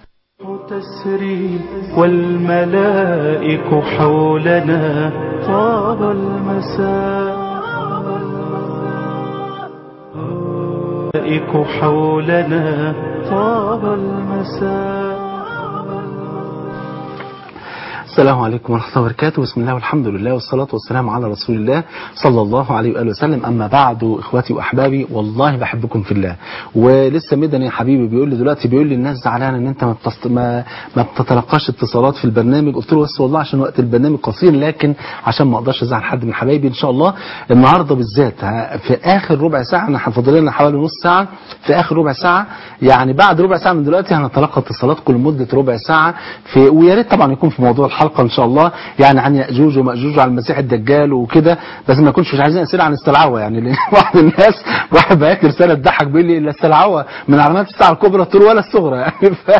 تسري والملائك حولنا طاب المساء الملائك حولنا طاب المساء السلام عليكم ورحمة الله وبركاته بسم الله والحمد لله والصلاة والسلام على رسول الله صلى الله عليه وآله وسلم أما بعد إخواتي وأحبابي والله بحبكم في الله ولسه مدني يا حبيبي بيقول لي دلوقتي بيقول لي الناس زعلانة إن أنت ما, بتص... ما... ما بتتلقاش اتصالات في البرنامج قلت له بس والله عشان وقت البرنامج قصير لكن عشان ما أقدرش أزعل حد من حبايبي إن شاء الله النهاردة بالذات ها، في آخر ربع ساعة أنا هنفضل لنا حوالي نص ساعة في آخر ربع ساعة يعني بعد ربع ساعة من دلوقتي هنتلقى اتصالاتكم لمدة ربع ساعة في ويا ريت طبعا يكون في موضوع الحلقة إن شاء الله يعني عن يأجوج ومأجوج وعن المسيح الدجال وكده بس ما يكونش مش عايزين أسئلة عن السلعوة يعني لأن بعض الناس واحد بعت لي رسالة تضحك بيقول لي إلا السلعوة من علامات الساعة الكبرى تقول ولا الصغرى يعني ف...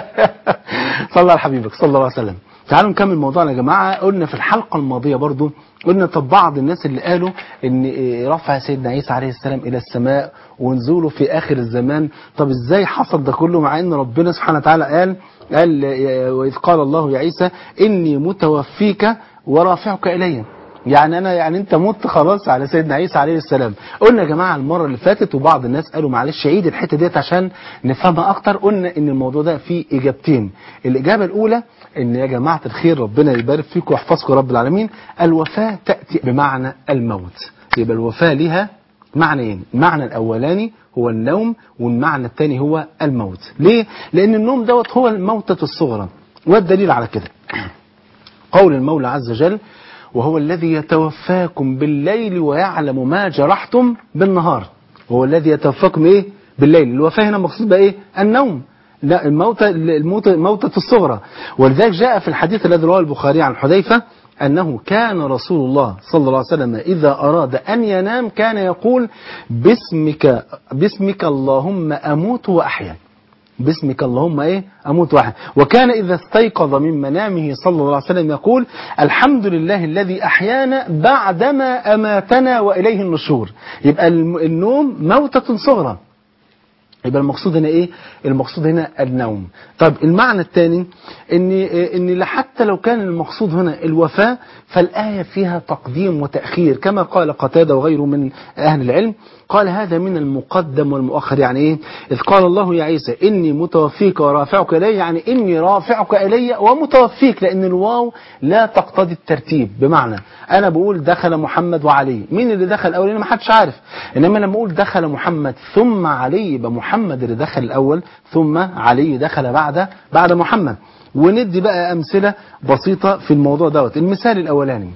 صلى على حبيبك صلى الله عليه وسلم تعالوا نكمل موضوعنا يا جماعة قلنا في الحلقة الماضية برضو قلنا طب بعض الناس اللي قالوا ان إيه رفع سيدنا عيسى عليه السلام الى السماء ونزوله في اخر الزمان طب ازاي حصل ده كله مع ان ربنا سبحانه وتعالى قال قال يا- واذ قال الله يا عيسى اني متوفيك ورافعك الي يعني انا يعني انت مت خلاص على سيدنا عيسى عليه السلام قلنا يا جماعه المره اللي فاتت وبعض الناس قالوا معلش عيد الحته ديت عشان نفهمها اكتر قلنا ان الموضوع ده فيه اجابتين الاجابه الاولى ان يا جماعه الخير ربنا يبارك فيكم ويحفظكم رب العالمين الوفاه تاتي بمعنى الموت يبقى الوفاه لها معنيين المعنى الاولاني هو النوم والمعنى الثاني هو الموت ليه لان النوم دوت هو الموتة الصغرى والدليل على كده قول المولى عز وجل وهو الذي يتوفاكم بالليل ويعلم ما جرحتم بالنهار وهو الذي يتوفاكم ايه بالليل الوفاة هنا مقصود بقى ايه النوم لا الموتة الموت موتة الصغرى ولذلك جاء في الحديث الذي رواه البخاري عن حذيفة أنه كان رسول الله صلى الله عليه وسلم إذا أراد أن ينام كان يقول باسمك باسمك اللهم أموت وأحيا باسمك اللهم ايه اموت واحد وكان اذا استيقظ من منامه صلى الله عليه وسلم يقول الحمد لله الذي احيانا بعدما اماتنا واليه النشور يبقى الم- النوم موتة صغرى يبقى المقصود هنا ايه المقصود هنا النوم طب المعنى الثاني ان ان حتى لو كان المقصود هنا الوفاة فالآية فيها تقديم وتأخير كما قال قتادة وغيره من أهل العلم قال هذا من المقدم والمؤخر يعني ايه إذ قال الله يا عيسى إني متوفيك ورافعك إلي يعني إني رافعك إلي ومتوفيك لأن الواو لا تقتضي الترتيب بمعنى أنا بقول دخل محمد وعلي مين اللي دخل أول ما حدش عارف إنما لما أقول دخل محمد ثم علي يبقى محمد اللي دخل الأول ثم علي دخل بعد بعد محمد وندي بقى أمثلة بسيطة في الموضوع دوت المثال الأولاني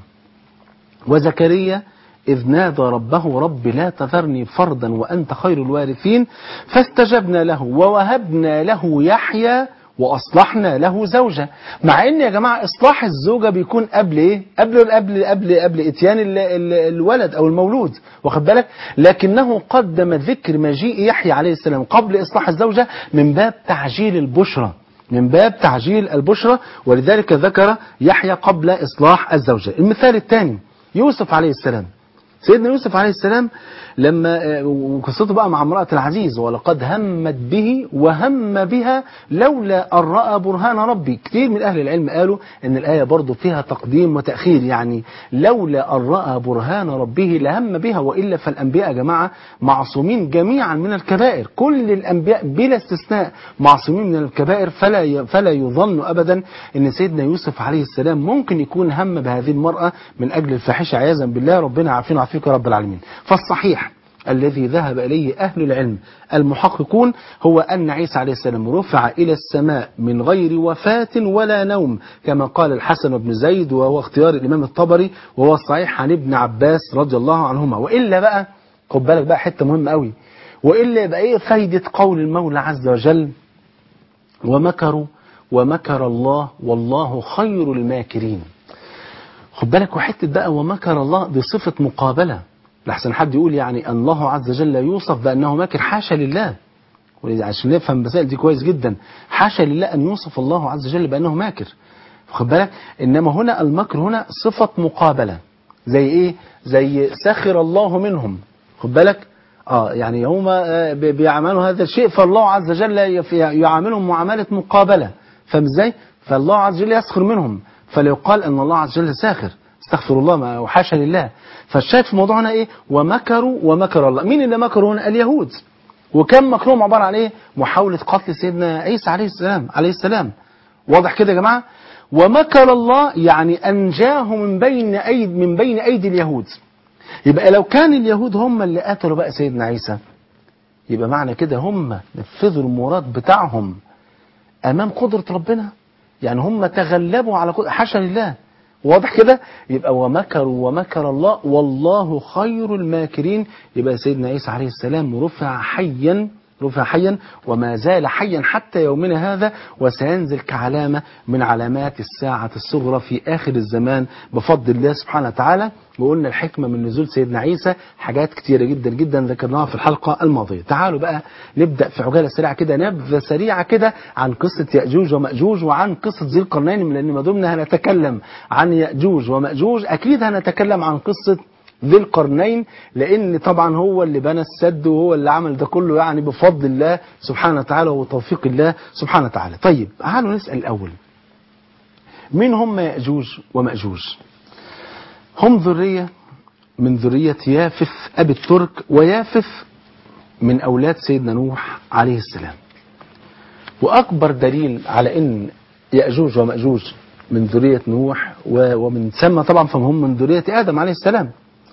وزكريا إذ نادى ربه رب لا تذرني فردا وأنت خير الوارثين فاستجبنا له ووهبنا له يحيى وأصلحنا له زوجة مع إن يا جماعة إصلاح الزوجة بيكون قبل إيه؟ قبل قبل قبل قبل إتيان ال- ال- الولد أو المولود واخد بالك لكنه قدم ذكر مجيء يحيى عليه السلام قبل إصلاح الزوجة من باب تعجيل البشرى من باب تعجيل البشرى ولذلك ذكر يحيى قبل إصلاح الزوجة المثال الثاني يوسف عليه السلام سيدنا يوسف عليه السلام لما آه، وقصته بقى مع امرأة العزيز ولقد همت به وهم بها لولا أن رأى برهان ربي كثير من أهل العلم قالوا أن الآية برضو فيها تقديم وتأخير يعني لولا أن رأى برهان ربه لهم بها وإلا فالأنبياء يا جماعة معصومين جميعا من الكبائر كل الأنبياء بلا استثناء معصومين من الكبائر فلا ي- فلا يظن أبدا أن سيدنا يوسف عليه السلام ممكن يكون هم بهذه المرأة من أجل الفاحشة عياذا بالله ربنا عافينا وعافيك يا رب العالمين فالصحيح الذي ذهب إليه أهل العلم المحققون هو أن عيسى عليه السلام رفع إلى السماء من غير وفاة ولا نوم كما قال الحسن بن زيد وهو اختيار الإمام الطبري وهو الصحيح عن ابن عباس رضي الله عنهما وإلا بقى خد بالك بقى حتة مهمة قوي وإلا يبقى إيه فايدة قول المولى عز وجل ومكروا ومكر الله والله خير الماكرين خد بالك وحته بقى ومكر الله دي صفة مقابلة لحسن حد يقول يعني الله عز وجل يوصف بأنه ماكر حاشا لله ولذا عشان نفهم المسائل دي كويس جدا حاشا لله أن يوصف الله عز وجل بأنه ماكر واخد بالك إنما هنا المكر هنا صفة مقابلة زي إيه زي سخر الله منهم خد بالك اه يعني هم آه، بي- بيعملوا هذا الشيء فالله عز وجل يف- يعاملهم معاملة مقابلة فاهم ازاي فالله عز وجل يسخر منهم فليقال ان الله عز وجل ساخر استغفر الله ما وحاشا لله فالشاهد في موضوعنا ايه ومكروا ومكر الله مين اللي مكروا هنا اليهود وكم مكرهم عبارة عن ايه محاولة قتل سيدنا عيسى عليه السلام عليه السلام واضح كده يا جماعة ومكر الله يعني انجاه من بين ايد من بين ايدي اليهود يبقى لو كان اليهود هم اللي قتلوا بقى سيدنا عيسى يبقى معنى كده هم نفذوا المراد بتاعهم امام قدرة ربنا يعني هم تغلبوا على قدرة حاشا لله واضح كده يبقى ومكروا ومكر الله والله خير الماكرين يبقى سيدنا عيسى عليه السلام رفع حيا رفع حيا وما زال حيا حتى يومنا هذا وسينزل كعلامة من علامات الساعة الصغرى في آخر الزمان بفضل الله سبحانه وتعالى وقلنا الحكمة من نزول سيدنا عيسى حاجات كتيرة جدا جدا ذكرناها في الحلقة الماضية تعالوا بقى نبدأ في عجالة سريعة كده نبذة سريعة كده عن قصة يأجوج ومأجوج وعن قصة ذي القرنين لأن ما دمنا هنتكلم عن يأجوج ومأجوج أكيد هنتكلم عن قصة ذي القرنين لان طبعا هو اللي بنى السد وهو اللي عمل ده كله يعني بفضل الله سبحانه وتعالى وتوفيق الله سبحانه وتعالى طيب تعالوا نسأل الأول مين هم يأجوج ومأجوج هم ذرية من ذرية يافث أبي الترك ويافث من أولاد سيدنا نوح عليه السلام وأكبر دليل على أن يأجوج ومأجوج من ذرية نوح و- ومن ثم طبعا فهم من ذرية آدم عليه السلام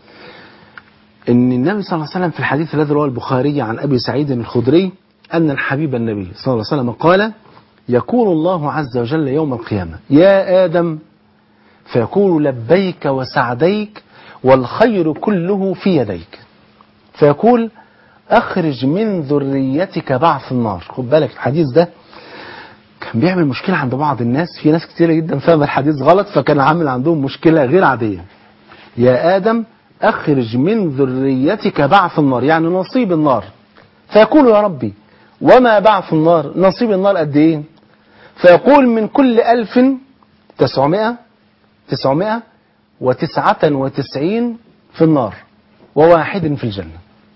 ان النبي صلى الله عليه وسلم في الحديث الذي رواه البخاري عن ابي سعيد الخدري ان الحبيب النبي صلى الله عليه وسلم قال يقول الله عز وجل يوم القيامه يا ادم فيقول لبيك وسعديك والخير كله في يديك فيقول اخرج من ذريتك بعث النار خد بالك الحديث ده كان بيعمل مشكله عند بعض الناس في ناس كتيره جدا فاهمه الحديث غلط فكان عامل عندهم مشكله غير عاديه يا آدم أخرج من ذريتك بعث النار يعني نصيب النار فيقول يا ربي وما بعث النار نصيب النار قد إيه فيقول من كل ألف تسعمائة تسعمائة وتسعة وتسعين في النار وواحد في الجنة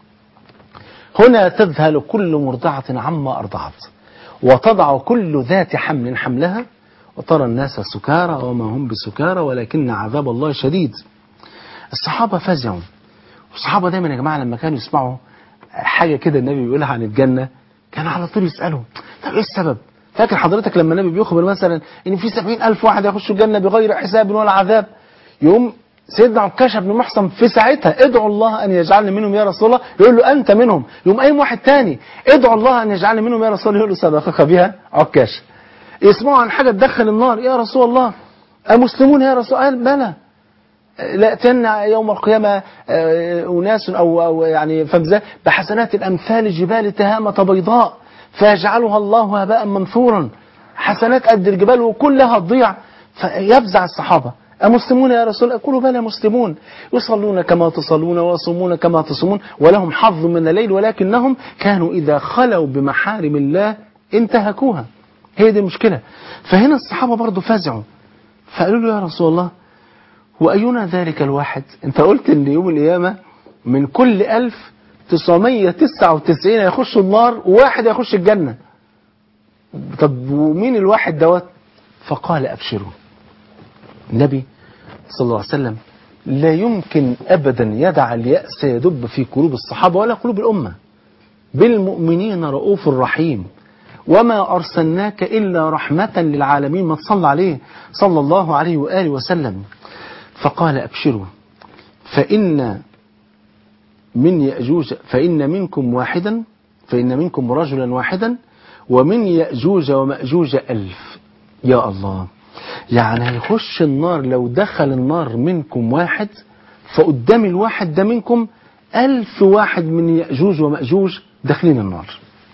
هنا تذهل كل مرضعة عما أرضعت وتضع كل ذات حمل حملها وترى الناس سكارى وما هم بسكارى ولكن عذاب الله شديد الصحابة فزعوا والصحابة دايما يا جماعة لما كانوا يسمعوا حاجة كده النبي بيقولها عن الجنة كانوا على طول يسألوا طب ايه السبب فاكر حضرتك لما النبي بيخبر مثلا ان في سبعين ألف واحد يخشوا الجنة بغير حساب ولا عذاب يقوم سيدنا عكاشة بن محصن في ساعتها ادعوا الله أن يجعلني منهم يا رسول الله يقول له أنت منهم يقوم أي واحد تاني ادعوا الله أن يجعلني منهم يا رسول الله يقول له صدقك بها عكاشة يسمعوا عن حاجة تدخل النار يا رسول الله أمسلمون يا رسول الله قال بلى لأتنا يوم القيامة آه، أناس أو, أو يعني فمزة بحسنات الأمثال جبال تهامة بيضاء فيجعلها الله هباء منثورا حسنات قد الجبال وكلها تضيع فيفزع الصحابة أمسلمون يا رسول الله يقولوا بلى مسلمون يصلون كما تصلون ويصومون كما تصومون ولهم حظ من الليل ولكنهم كانوا إذا خلوا بمحارم الله انتهكوها هي دي المشكلة فهنا الصحابة برضو فزعوا فقالوا له يا رسول الله وأينا ذلك الواحد انت قلت ان يوم القيامة من كل ألف تسعمية تسعة وتسعين يخشوا النار وواحد يخش الجنة طب ومين الواحد دوت فقال أبشروا النبي صلى الله عليه وسلم لا يمكن أبدا يدع اليأس يدب في قلوب الصحابة ولا قلوب الأمة بالمؤمنين رؤوف رحيم وما أرسلناك إلا رحمة للعالمين ما تصلى عليه صلى الله عليه وآله وسلم فقال أبشروا فإن من يأجوج فإن منكم واحدا فإن منكم رجلا واحدا ومن يأجوج ومأجوج ألف يا الله يعني هيخش النار لو دخل النار منكم واحد فقدام الواحد ده منكم ألف واحد من يأجوج ومأجوج داخلين النار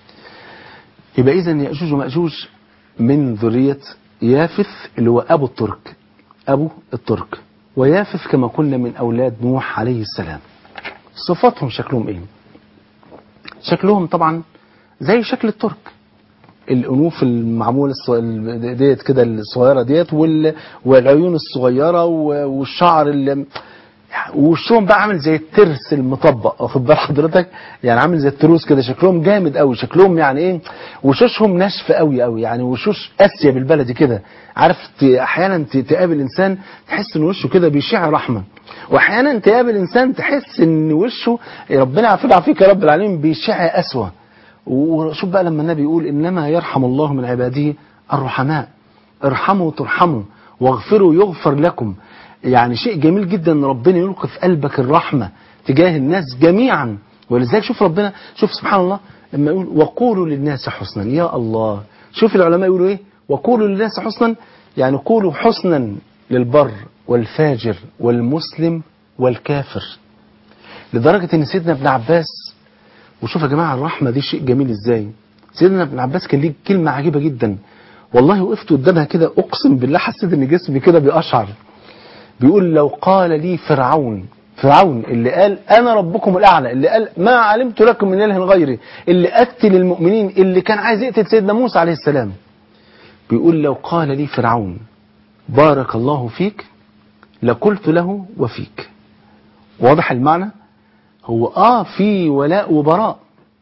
يبقى إذا يأجوج ومأجوج من ذرية يافث اللي هو أبو الترك أبو الترك ويافث كما قلنا من أولاد نوح عليه السلام صفاتهم شكلهم ايه شكلهم طبعا زي شكل الترك الانوف المعموله الص- ال- ديت كده الصغيره ديت وال- والعيون الصغيره و- والشعر اللي وشهم بقى عامل زي الترس المطبق واخد بال حضرتك يعني عامل زي التروس كده شكلهم جامد قوي شكلهم يعني ايه وشوشهم ناشفه قوي قوي يعني وشوش اسيا بالبلدي كده عارف ت- احيانا ت- تقابل انسان تحس ان وشه كده بيشع رحمه واحيانا تقابل انسان تحس ان وشه ربنا يعافيك يعافيك يا رب العالمين بيشع اسوأ وشوف بقى لما النبي يقول انما يرحم الله من عباده الرحماء ارحموا ترحموا واغفروا يغفر لكم يعني شيء جميل جدا ان ربنا يلقي في قلبك الرحمه تجاه الناس جميعا ولذلك شوف ربنا شوف سبحان الله لما يقول وقولوا للناس حسنا يا الله شوف العلماء يقولوا ايه وقولوا للناس حسنا يعني قولوا حسنا للبر والفاجر والمسلم والكافر لدرجه ان سيدنا ابن عباس وشوف يا جماعة الرحمة دي شيء جميل ازاي سيدنا ابن عباس كان ليه كلمة عجيبة جدا والله وقفت قدامها كده اقسم بالله حسيت ان جسمي كده بيقشعر بيقول لو قال لي فرعون فرعون اللي قال انا ربكم الاعلى اللي قال ما علمت لكم من اله غيري اللي قتل المؤمنين اللي كان عايز يقتل سيدنا موسى عليه السلام بيقول لو قال لي فرعون بارك الله فيك لقلت له وفيك واضح المعنى هو اه في ولاء وبراء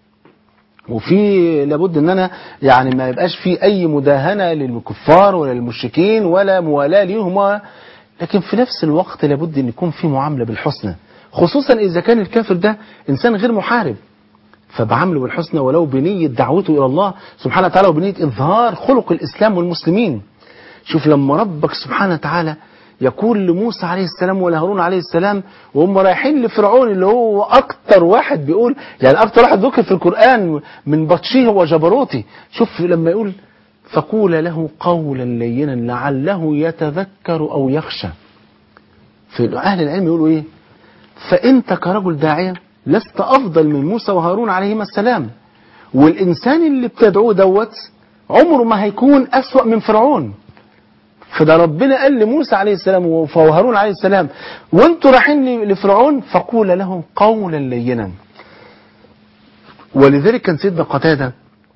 وفي لابد ان انا يعني ما يبقاش في اي مداهنه للكفار ولا للمشركين ولا موالاه ليهم و- لكن في نفس الوقت لابد ان يكون في معامله بالحسنى خصوصا اذا كان الكافر ده انسان غير محارب فبعامله بالحسنى ولو بنيه دعوته الى الله سبحانه وتعالى وبنيه اظهار خلق الاسلام والمسلمين شوف لما ربك سبحانه وتعالى يقول لموسى عليه السلام ولهارون عليه السلام وهم رايحين لفرعون اللي هو اكتر واحد بيقول يعني اكتر واحد ذكر في القران من بطشه وجبروته شوف لما يقول فقول له قولا لينا لعله يتذكر او يخشى في اهل العلم يقولوا ايه فانت كرجل داعيه لست افضل من موسى وهارون عليهما السلام والانسان اللي بتدعوه دوت عمره ما هيكون اسوا من فرعون فده ربنا قال لموسى عليه السلام وهارون عليه السلام وانتوا رايحين لفرعون فقول لهم قولا لينا ولذلك كان سيدنا قتاده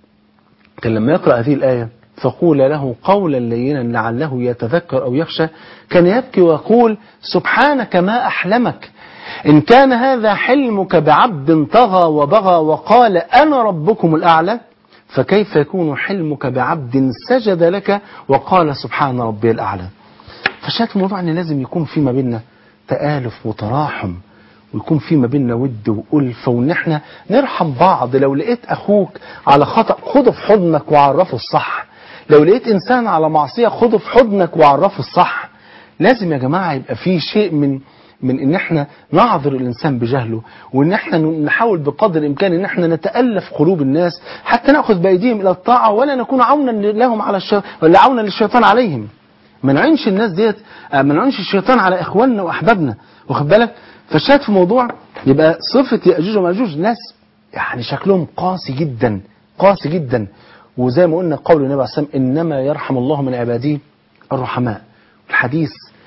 كان لما يقرأ هذه الآية فقول له قولا لينا لعله يتذكر أو يخشى كان يبكي ويقول سبحانك ما أحلمك إن كان هذا حلمك بعبد طغى وبغى وقال أنا ربكم الأعلى فكيف يكون حلمك بعبد سجد لك وقال سبحان ربي الأعلى فشاهد الموضوع أن لازم يكون في ما بيننا تآلف وتراحم ويكون في ما بيننا ود وألفة وإن احنا نرحم بعض لو لقيت أخوك على خطأ خده في حضنك وعرفه الصح لو لقيت إنسان على معصية خده في حضنك وعرفه الصح لازم يا جماعة يبقى في شيء من من ان احنا نعذر الانسان بجهله وان احنا نحاول بقدر الامكان ان احنا نتالف قلوب الناس حتى ناخذ بايديهم الى الطاعه ولا نكون عونا لهم على الشيطان ولا عونا للشيطان عليهم ما نعينش الناس ديت ما نعينش الشيطان على اخواننا واحبابنا واخد بالك فالشاهد في موضوع يبقى صفه ياجوج وماجوج ناس يعني شكلهم قاسي جدا قاسي جدا وزي ما قلنا قول النبي عليه الصلاه والسلام انما يرحم الله من عباده الرحماء الحديث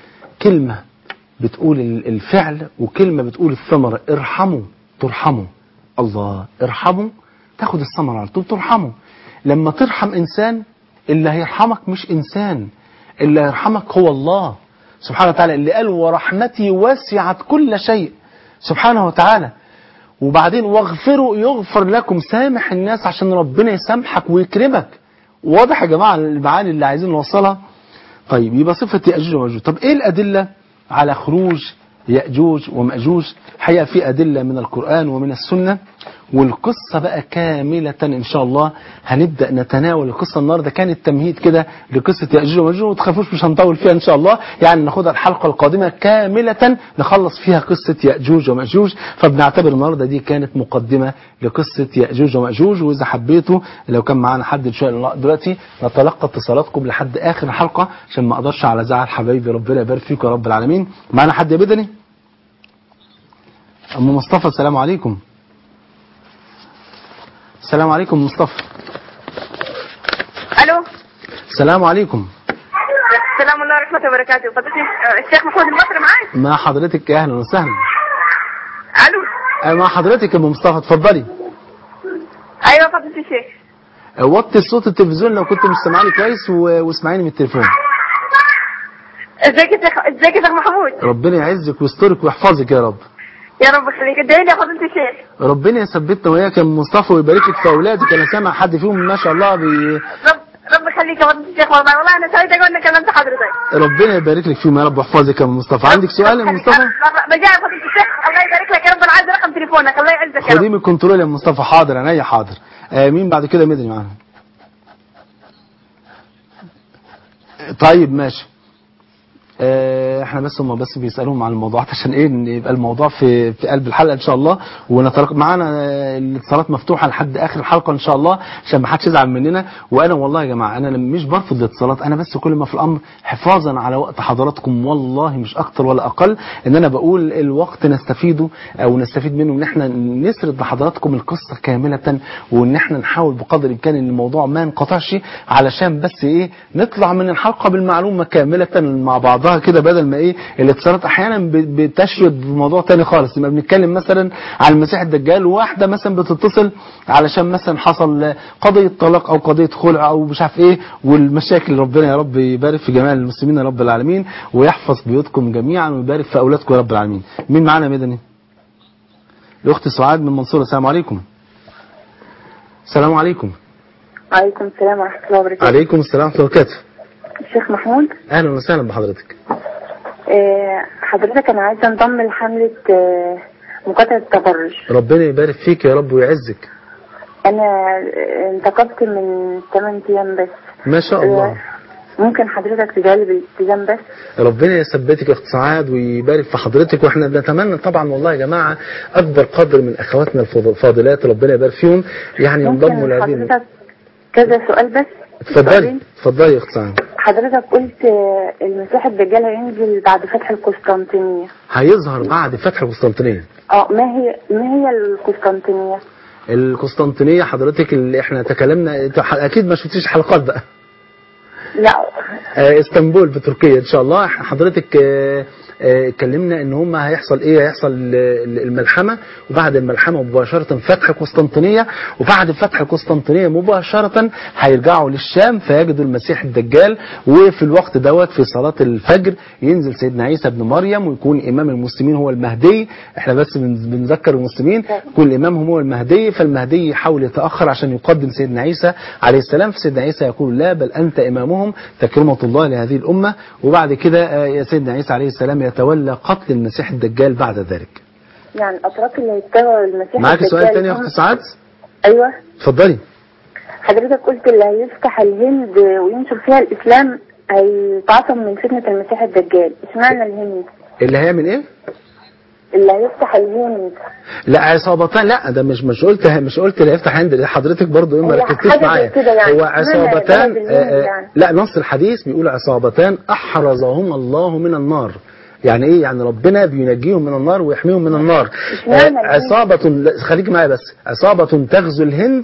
كلمه بتقول الفعل وكلمة بتقول الثمرة ارحموا ترحموا الله ارحموا تاخد الثمرة على طول ترحموا لما ترحم إنسان اللي هيرحمك مش إنسان اللي هيرحمك هو الله سبحانه وتعالى اللي قال ورحمتي وسعت كل شيء سبحانه وتعالى وبعدين واغفروا يغفر لكم سامح الناس عشان ربنا يسامحك ويكرمك واضح يا جماعة المعاني اللي عايزين نوصلها طيب يبقى صفة يأجوج ومأجوج طب ايه الأدلة على خروج يأجوج ومأجوج حقيقة في أدلة من القرآن ومن السنة والقصة بقى كاملة إن شاء الله هنبدأ نتناول القصة النهاردة كانت تمهيد كده لقصة يأجوج ومأجوج وما تخافوش مش هنطول فيها إن شاء الله يعني ناخدها الحلقة القادمة كاملة نخلص فيها قصة يأجوج ومأجوج فبنعتبر النهاردة دي كانت مقدمة لقصة يأجوج ومأجوج وإذا حبيتوا لو كان معانا حد إن شاء الله دلوقتي نتلقى اتصالاتكم لحد آخر الحلقة عشان ما أقدرش على زعل حبايبي ربنا يبارك فيكم يا رب العالمين معانا حد يا بدني أم مصطفى السلام عليكم السلام عليكم مصطفى الو السلام عليكم السلام الله ورحمه وبركاته فضيلة الشيخ محمود المصري معاك مع حضرتك يا اهلا وسهلا الو آه، مع حضرتك يا ام مصطفى اتفضلي ايوه فضيله الشيخ آه، وطي صوت التلفزيون لو كنت مش سامعاني كويس و- واسمعيني من التليفون ازيك يا شيخ ازيك يا شيخ محمود ربنا يعزك ويسترك ويحفظك يا رب يا رب يخليك ادعي لي يا فضيله الشيخ ربنا يثبتنا وياك يا ام مصطفى ويبارك لك في اولادك انا سامع حد فيهم ما شاء الله بي... رب رب يخليك يا فضيله الشيخ والله والله انا سعيده قوي اني كلمت حضرتك ربنا يبارك لك فيهم يا رب ويحفظك يا ام مصطفى عندك سؤال يا ام مصطفى بجاء يا فضيله الشيخ الله يبارك لك يا رب انا عايز رقم تليفونك الله يعزك يا خديه رب من الكنترول يا ام مصطفى حاضر عينيا حاضر آه مين بعد كده مدني معانا طيب ماشي آه، احنا بس هم بس بيسالوهم عن الموضوعات عشان ايه إن يبقى الموضوع في في قلب الحلقه ان شاء الله ونترك معانا آه، الاتصالات مفتوحه لحد اخر الحلقه ان شاء الله عشان ما حدش يزعل مننا وانا والله يا جماعه انا مش برفض الاتصالات انا بس كل ما في الامر حفاظا على وقت حضراتكم والله مش اكتر ولا اقل ان انا بقول الوقت نستفيده او نستفيد منه ان احنا نسرد لحضراتكم القصه كامله وان احنا نحاول بقدر الامكان ان الموضوع ما ينقطعش علشان بس ايه نطلع من الحلقه بالمعلومه كامله مع بعضها كده بدل ما ايه الاتصالات احيانا ب- بتشرد في موضوع تاني خالص لما بنتكلم مثلا عن المسيح الدجال وواحده مثلا بتتصل علشان مثلا حصل قضيه طلاق او قضيه خلع او مش عارف ايه والمشاكل ربنا يا رب يبارك في جميع المسلمين يا رب العالمين ويحفظ بيوتكم جميعا ويبارك في اولادكم يا رب العالمين مين معانا مدني الاخت سعاد من المنصوره السلام عليكم السلام عليكم عليكم السلام ورحمة الله وبركاته عليكم السلام ورحمه الله وبركاته الشيخ محمود اهلا وسهلا بحضرتك آه، حضرتك أنا عايزة انضم لحملة آه، مقاطعة التبرج ربنا يبارك فيك يا رب ويعزك أنا آه، انتقبت من 8 أيام بس ما شاء الله آه، ممكن حضرتك تجعلي بالالتزام بس ربنا يثبتك يا اخت سعاد ويبارك في حضرتك واحنا بنتمنى طبعا والله يا جماعه اكبر قدر من اخواتنا الفض- الفاضلات ربنا يبارك فيهم يعني ينضموا ممكن لهذه حضرتك كذا سؤال بس اتفضلي سؤالين. اتفضلي يا اخت سعاد حضرتك قلت آه، المسيح الدجال هينزل بعد فتح القسطنطينية هيظهر بعد فتح القسطنطينيه اه ما هي ما هي القسطنطينية القسطنطينيه حضرتك اللي احنا تكلمنا انت ح- اكيد ما شفتيش حلقات بقى لا آه، اسطنبول بتركيا ان شاء الله حضرتك آه، آه، اتكلمنا ان هم هيحصل ايه هيحصل ال- الملحمه وبعد الملحمه مباشره فتح قسطنطينيه وبعد فتح قسطنطينيه مباشره هيرجعوا للشام فيجدوا المسيح الدجال وفي الوقت دوت في صلاه الفجر ينزل سيدنا عيسى ابن مريم ويكون امام المسلمين هو المهدي احنا بس بن- بنذكر المسلمين يكون الامام هو المهدي فالمهدي يحاول يتاخر عشان يقدم سيدنا عيسى عليه السلام فسيدنا عيسى يقول لا بل انت امامهم تكرمه الله لهذه الامه وبعد كده آه، يا سيدنا عيسى عليه السلام يتولى قتل المسيح الدجال بعد ذلك يعني الأتراك اللي هيتبعوا المسيح معاك سؤال الدجال تاني يا هم- اخت سعاد أيوه اتفضلي حضرتك قلت اللي هيفتح الهند وينشر فيها الإسلام هيتعصم من فتنة المسيح الدجال اشمعنى الهند اللي هيعمل ايه اللي هيفتح الهند لا عصابتان لا ده مش مش قلت مش قلت اللي هيفتح هند ده حضرتك برضو ايه ما هي ركزتيش حاجة زي معايا كده يعني. هو اشمعنى عصابتان بلد الهند آه، آه، يعني؟ لا نص الحديث بيقول عصابتان احرزهما الله من النار يعني ايه يعني ربنا بينجيهم من النار ويحميهم من النار اشمعنى آه، الهند؟ عصابة لا، خليك معايا بس عصابة تغزو الهند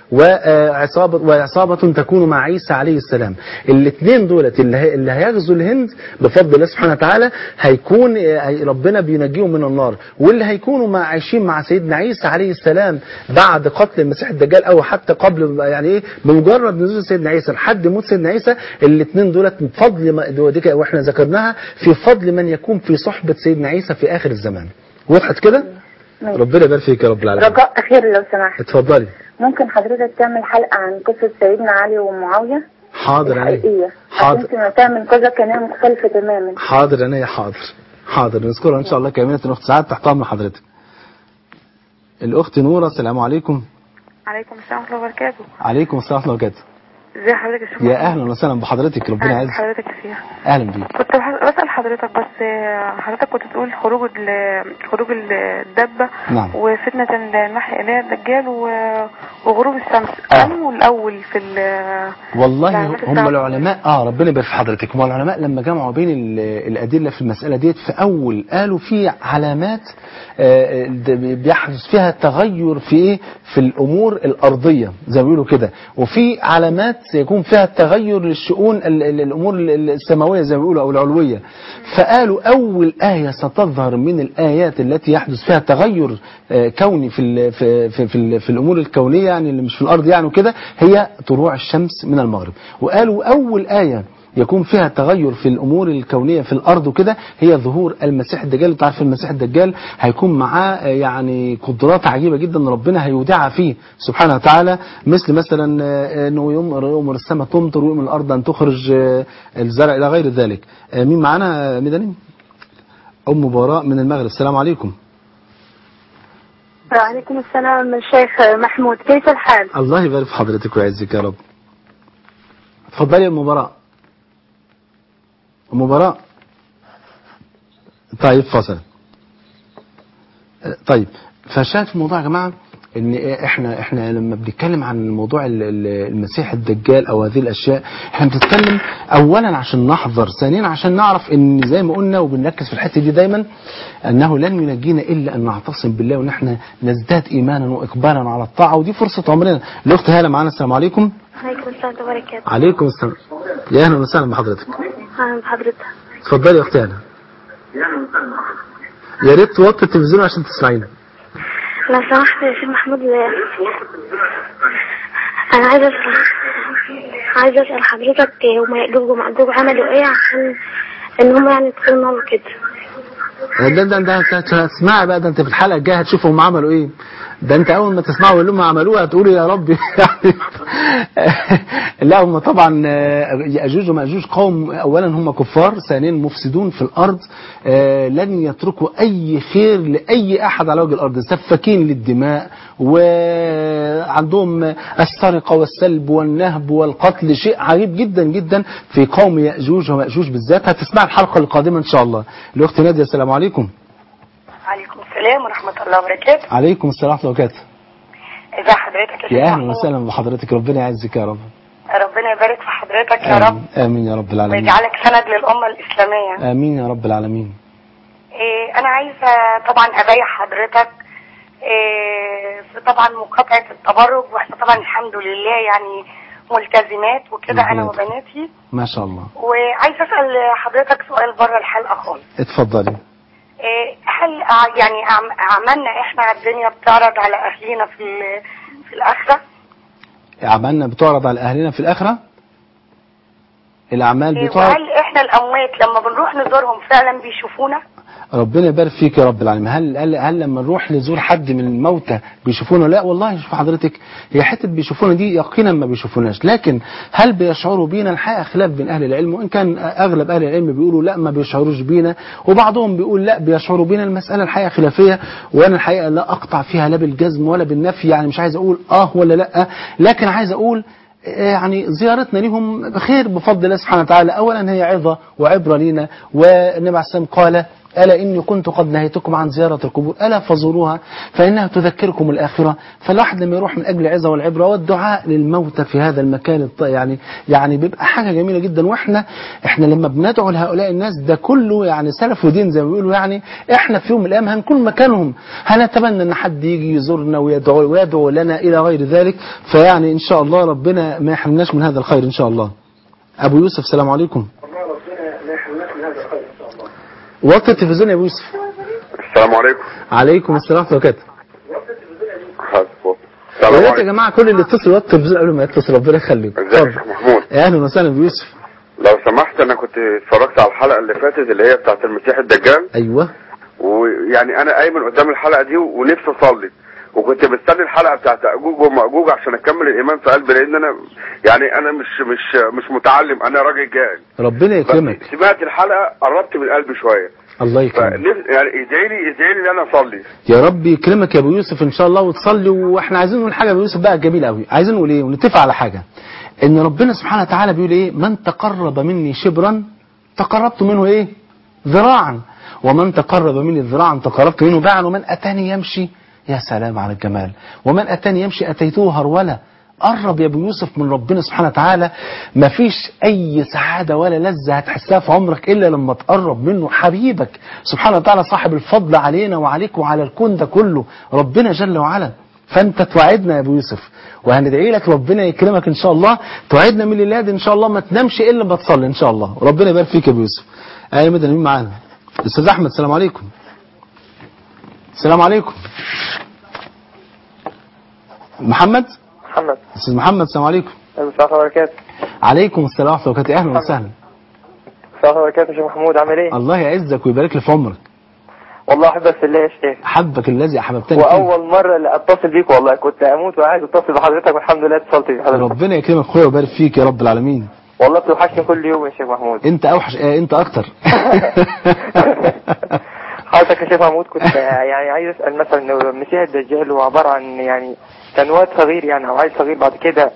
وعصابة وعصابة تكون مع عيسى عليه السلام الاثنين دولت اللي, هي اللي هيغزو الهند بفضل الله سبحانه وتعالى هيكون هي- ربنا بينجيهم من النار واللي هيكونوا مع عايشين مع سيدنا عيسى عليه السلام بعد قتل المسيح الدجال او حتى قبل يعني ايه بمجرد نزول سيدنا عيسى لحد موت سيدنا عيسى الاثنين دولت من فضل ما دي واحنا ذكرناها في فضل من يكون في صحبة سيدنا عيسى في اخر الزمان وضحت كده ماشي. ربنا يبارك فيك يا رب العالمين رجاء أخير لو سمحت اتفضلي ممكن حضرتك تعمل حلقة عن قصة سيدنا علي ومعاوية حاضر عيني الحقيقية حاضر عشان سمعتها من كذا قناة مختلفة تماما حاضر عينيا حاضر حاضر نذكرها ان شاء الله كاملة الاخت سعاد تحت امر حضرتك الاخت نوره السلام عليكم عليكم السلام ورحمه الله وبركاته عليكم السلام ورحمه الله وبركاته ازي حضرتك يا شيخ يا محمود؟ اهلا وسهلا بحضرتك ربنا أهلا يعزك بحضرتك يا شيخ اهلا بيك كنت بح- بسأل حضرتك بس آه، حضرتك كنت بتقول خروج ال- خروج ال- الدبة نعم. وفتنة المحي إليها الدجال و- وغروب الشمس آه. أنه الأول في ال والله العلامات هم السبعة. العلماء اه ربنا يبارك في حضرتك هم العلماء لما جمعوا بين ال- الادله في المساله ديت في اول قالوا في علامات آه، د- بيحدث فيها تغير في ايه في الامور الارضيه زي ما بيقولوا كده وفي علامات سيكون فيها تغير للشؤون ال- ال- الأمور ال- السماوية زي ما بيقولوا أو العلوية فقالوا أول آية ستظهر من الآيات التي يحدث فيها تغير آه، كوني في ال- في في في, ال- في الأمور الكونية يعني اللي مش في الأرض يعني وكده هي طلوع الشمس من المغرب وقالوا أول آية يكون فيها تغير في الامور الكونيه في الارض وكده هي ظهور المسيح الدجال انت عارف المسيح الدجال هيكون معاه آه، يعني قدرات عجيبه جدا ربنا هيودعها فيه سبحانه وتعالى مثل مثلا آه، انه يؤمر يؤمر السماء تمطر ويؤمر الارض ان تخرج آه، الزرع الى غير ذلك آه، مين معانا آه، ميداني ام براء من المغرب السلام عليكم وعليكم السلام الشيخ محمود كيف الحال؟ الله يبارك في حضرتك ويعزك يا رب اتفضلي يا ام براء ام براء طيب فصل طيب فشايف الموضوع يا جماعه ان احنا احنا لما بنتكلم عن موضوع ال- ال- المسيح الدجال او هذه الاشياء احنا بنتكلم اولا عشان نحذر ثانيا عشان نعرف ان زي ما قلنا وبنركز في الحته دي دايما انه لن ينجينا الا ان نعتصم بالله وان احنا نزداد ايمانا واقبالا على الطاعه ودي فرصه عمرنا الاخت هاله معانا السلام عليكم عليكم السلام وبركاته عليكم السلام يا اهلا وسهلا بحضرتك أهلا بحضرتك اتفضلي يا اختي هاله يا ريت توطي التلفزيون عشان تسمعينا لو سمحت يا شيخ محمود أنا عايزة أسأل عايزة أسأل حضرتك هما يقلبوا ومعجوب عملوا إيه عشان إن هما يعني يدخلوا النار وكده ده ده ده انت هتسمعي بقى ده انت في الحلقه الجايه هتشوف هم عملوا ايه ده انت اول ما تسمعوا اللي هم عملوه هتقولي يا رب يعني لا هم طبعا آه، ياجوج وماجوج قوم اولا هم كفار ثانيا مفسدون في الارض آه، لن يتركوا اي خير لاي احد على وجه الارض سفاكين للدماء وعندهم السرقه والسلب والنهب والقتل شيء عجيب جدا جدا في قوم ياجوج وماجوج بالذات هتسمع الحلقه القادمه ان شاء الله الاخت ناديه السلام عليكم عليكم السلام ورحمة الله وبركاته عليكم السلام ورحمه الله وبركاته ازي حضرتك يا شيخ يا اهلا محمود؟ وسهلا بحضرتك ربنا يعزك يا رب ربنا يبارك في حضرتك يا رب امين امين يا رب العالمين ويجعلك سند للأمة الإسلامية امين يا رب العالمين إيه أنا عايزة طبعا أبايع حضرتك إيه في طبعا مقاطعة التبرج وإحنا طبعا الحمد لله يعني ملتزمات وكده أنا ربنا يبارك. وبناتي ما شاء الله وعايزة أسأل حضرتك سؤال بره الحلقة خالص اتفضلي إيه هل أع- يعني أعم- أعمالنا إحنا على الدنيا بتعرض على أهلينا في ال- في الآخرة؟ اعمالنا بتعرض على اهلنا في الاخره الاعمال إيه، بتعرض وهل احنا الاموات لما بنروح نزورهم فعلا بيشوفونا ربنا يبارك فيك يا رب العالمين هل هل, هل لما نروح نزور حد من الموتى بيشوفونا لا والله شوف حضرتك هي حته بيشوفونا دي يقينا ما بيشوفوناش لكن هل بيشعروا بينا الحقيقه خلاف بين اهل العلم وان كان اغلب اهل العلم بيقولوا لا ما بيشعروش بينا وبعضهم بيقول لا بيشعروا بينا المساله الحقيقه خلافيه وانا الحقيقه لا اقطع فيها لا بالجزم ولا بالنفي يعني مش عايز اقول اه ولا لا لكن عايز اقول يعني زيارتنا لهم بخير بفضل الله سبحانه وتعالى أولا هي عظة وعبرة لنا والنبي عليه السلام قال ألا إني كنت قد نهيتكم عن زيارة القبور ألا فزوروها فإنها تذكركم الآخرة فالواحد لما يروح من أجل العظة والعبرة والدعاء للموتى في هذا المكان الط- يعني يعني بيبقى حاجة جميلة جدا وإحنا إحنا لما بندعو لهؤلاء الناس ده كله يعني سلف ودين زي ما بيقولوا يعني إحنا في يوم من الأيام هنكون مكانهم هنتمنى إن حد يجي يزورنا ويدعو ويدعو لنا إلى غير ذلك فيعني إن شاء الله ربنا ما يحرمناش من هذا الخير إن شاء الله أبو يوسف السلام عليكم وطي التلفزيون يا أبو يوسف السلام عليكم عليكم السلام ورحمة الله وبركاته حسبه يا السلام ريت يا عليكم جماعة كل اللي اتصل يوطي التلفزيون قبل ما يتصل ربنا يخليك ازيك يا اتفضل. شيخ محمود يا أهلا وسهلا أبو يوسف لو سمحت انا كنت اتفرجت على الحلقه اللي فاتت اللي هي بتاعت المسيح الدجال أيوه ويعني انا قايم من قدام الحلقه دي ونفسي اصلي وكنت مستني الحلقه بتاعت اجوج وماجوج عشان اكمل الايمان في قلبي لان انا يعني انا مش مش مش متعلم انا راجل جاهل ربنا يكرمك بس سمعت الحلقه قربت من قلبي شويه الله يكرمك فنف- يعني ادعي لي ادعي لي ان انا اصلي يا رب يكرمك يا ابو يوسف ان شاء الله وتصلي واحنا عايزين نقول حاجه يا ابو يوسف بقى جميله قوي عايزين نقول ايه ونتفق على حاجه ان ربنا سبحانه وتعالى بيقول ايه من تقرب مني شبرا تقربت منه ايه ذراعا ومن تقرب مني ذراعا تقربت منه باعا ومن اتاني يمشي يا سلام على الجمال ومن اتاني يمشي اتيته هروله قرب يا ابو يوسف من ربنا سبحانه وتعالى مفيش اي سعاده ولا لذه هتحسها في عمرك الا لما تقرب منه حبيبك سبحانه وتعالى صاحب الفضل علينا وعليك وعلى الكون ده كله ربنا جل وعلا فانت توعدنا يا ابو يوسف وهندعي لك ربنا يكرمك ان شاء الله توعدنا من الليله دي ان شاء الله ما تنامش الا ما تصلي ان شاء الله وربنا يبارك فيك يا ابو يوسف ايوه مدن مين معانا استاذ احمد السلام عليكم السلام عليكم محمد محمد استاذ محمد السلام عليكم السلام عليكم وبركاته عليكم السلام ورحمه الله وبركاته اهلا وسهلا السلام عليكم وبركاته يا شيخ محمود عامل ايه؟ الله يعزك ويبارك لي في عمرك والله احبك في الله يا شيخ حبك الذي احببتني فيه واول مره اللي اتصل بيك والله كنت اموت وعايز اتصل بحضرتك والحمد لله اتصلت بحضرتك ربنا يكرمك اخويا ويبارك فيك يا رب العالمين والله بتوحشني كل يوم يا شيخ محمود انت اوحش اه انت اكتر حضرتك يا شيخ محمود كنت يعني عايز اسال مثلا انه المسيح الدجال هو عباره عن يعني كان واد صغير يعني او عيل صغير بعد كده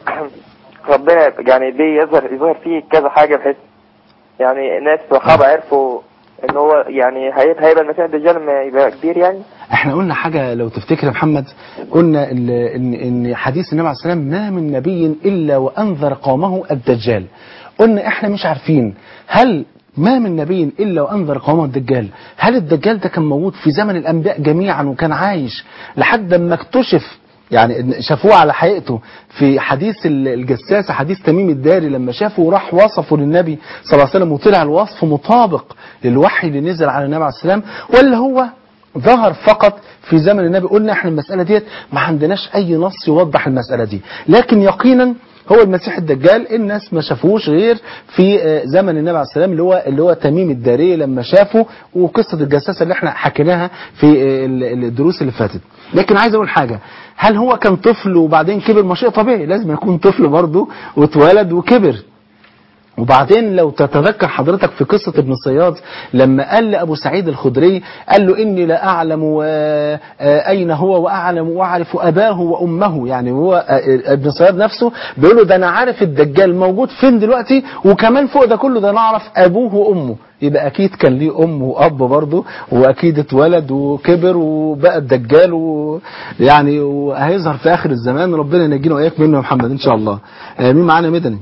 ربنا يعني بيه يظهر يظهر فيه كذا حاجه بحيث يعني ناس صحابه عرفوا ان هو يعني هيبقى هيبقى المسيح الدجال لما يبقى كبير يعني احنا قلنا حاجة لو تفتكر يا محمد قلنا ال- ان ان حديث النبي عليه السلام ما من نبي الا وانذر قومه الدجال قلنا احنا مش عارفين هل ما من نبي الا وانذر قومه الدجال هل الدجال ده كان موجود في زمن الانبياء جميعا وكان عايش لحد ما اكتشف يعني شافوه على حقيقته في حديث ال- الجساسة حديث تميم الداري لما شافه وراح وصفه للنبي صلى الله عليه وسلم وطلع الوصف مطابق للوحي اللي نزل على النبي عليه السلام ولا هو ظهر فقط في زمن النبي قلنا احنا المسألة ديت ما عندناش اي نص يوضح المسألة دي لكن يقينا هو المسيح الدجال الناس ما شافوش غير في آه، زمن النبي عليه السلام اللي هو اللي هو تميم الداري لما شافه وقصة الجساسة اللي احنا حكيناها في آه، ال- الدروس اللي فاتت لكن عايز اقول حاجة هل هو كان طفل وبعدين كبر ما شيء طبيعي لازم يكون طفل برضه واتولد وكبر وبعدين لو تتذكر حضرتك في قصة ابن صياد لما قال لأبو سعيد الخدري قال له إني لا أعلم آه، آه، أين هو وأعلم وأعرف أباه وأمه يعني هو آه، ابن صياد نفسه بيقول له ده أنا عارف الدجال موجود فين دلوقتي وكمان فوق ده كله ده أنا أعرف أبوه وأمه يبقى أكيد كان ليه أم وأب برضه وأكيد اتولد وكبر وبقى الدجال ويعني وهيظهر في آخر الزمان ربنا ينجينا وإياك منه يا محمد إن شاء الله آه، مين معانا مدني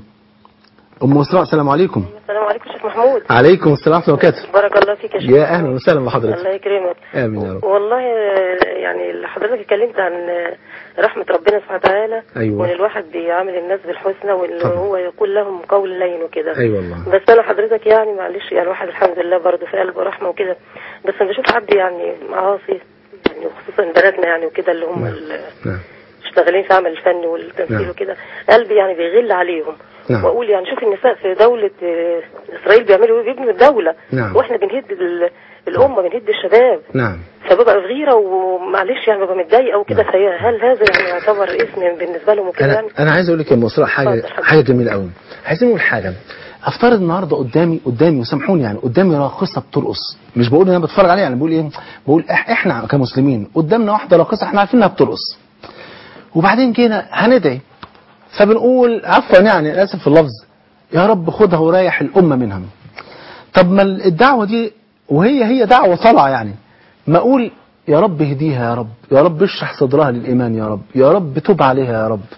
ام اسراء السلام عليكم السلام عليكم شيخ محمود عليكم السلام ورحمه الله وبركاته بارك الله فيك يا شيخ يا اهلا وسهلا بحضرتك الله يكرمك امين يا رب والله آه، يعني اللي حضرتك اتكلمت عن آه، رحمة ربنا سبحانه وتعالى أيوة. وان الواحد بيعامل الناس بالحسنى وان طبعا. هو يقول لهم قول لين وكده اي والله بس انا حضرتك يعني معلش يعني الواحد الحمد لله برضه في قلبه رحمة وكده بس انا بشوف حد يعني معاصي يعني وخصوصا بناتنا يعني وكده اللي هم نعم. ال- نعم شغالين في عمل الفن والتمثيل نعم. وكده قلبي يعني بيغل عليهم نعم. واقول يعني شوف النساء في دولة آه، اسرائيل بيعملوا ايه بيبنوا الدولة نعم. واحنا بنهد ال- الامة بنهد الشباب نعم فببقى في غيرة ومعلش يعني ببقى متضايقة وكده فهي هل هذا يعني يعتبر اسم بالنسبة لهم وكده انا يعني انا عايز اقول لك يا ام اسراء حاجه اتفضل حضرتك. حاجه جميله قوي عايزين نقول حاجه افترض النهارده قدامي قدامي وسامحوني يعني قدامي راقصه بترقص مش بقول ان انا بتفرج عليها يعني بقول ايه بقول إح احنا كمسلمين قدامنا واحده راقصه احنا عارفين انها بترقص وبعدين جينا هندعي فبنقول عفوا يعني أنا اسف في اللفظ يا رب خدها وريح الامه منها طب ما الدعوه دي وهي هي دعوه طالعه يعني ما اقول يا رب اهديها يا رب يا رب اشرح صدرها للايمان يا رب يا رب تب عليها يا رب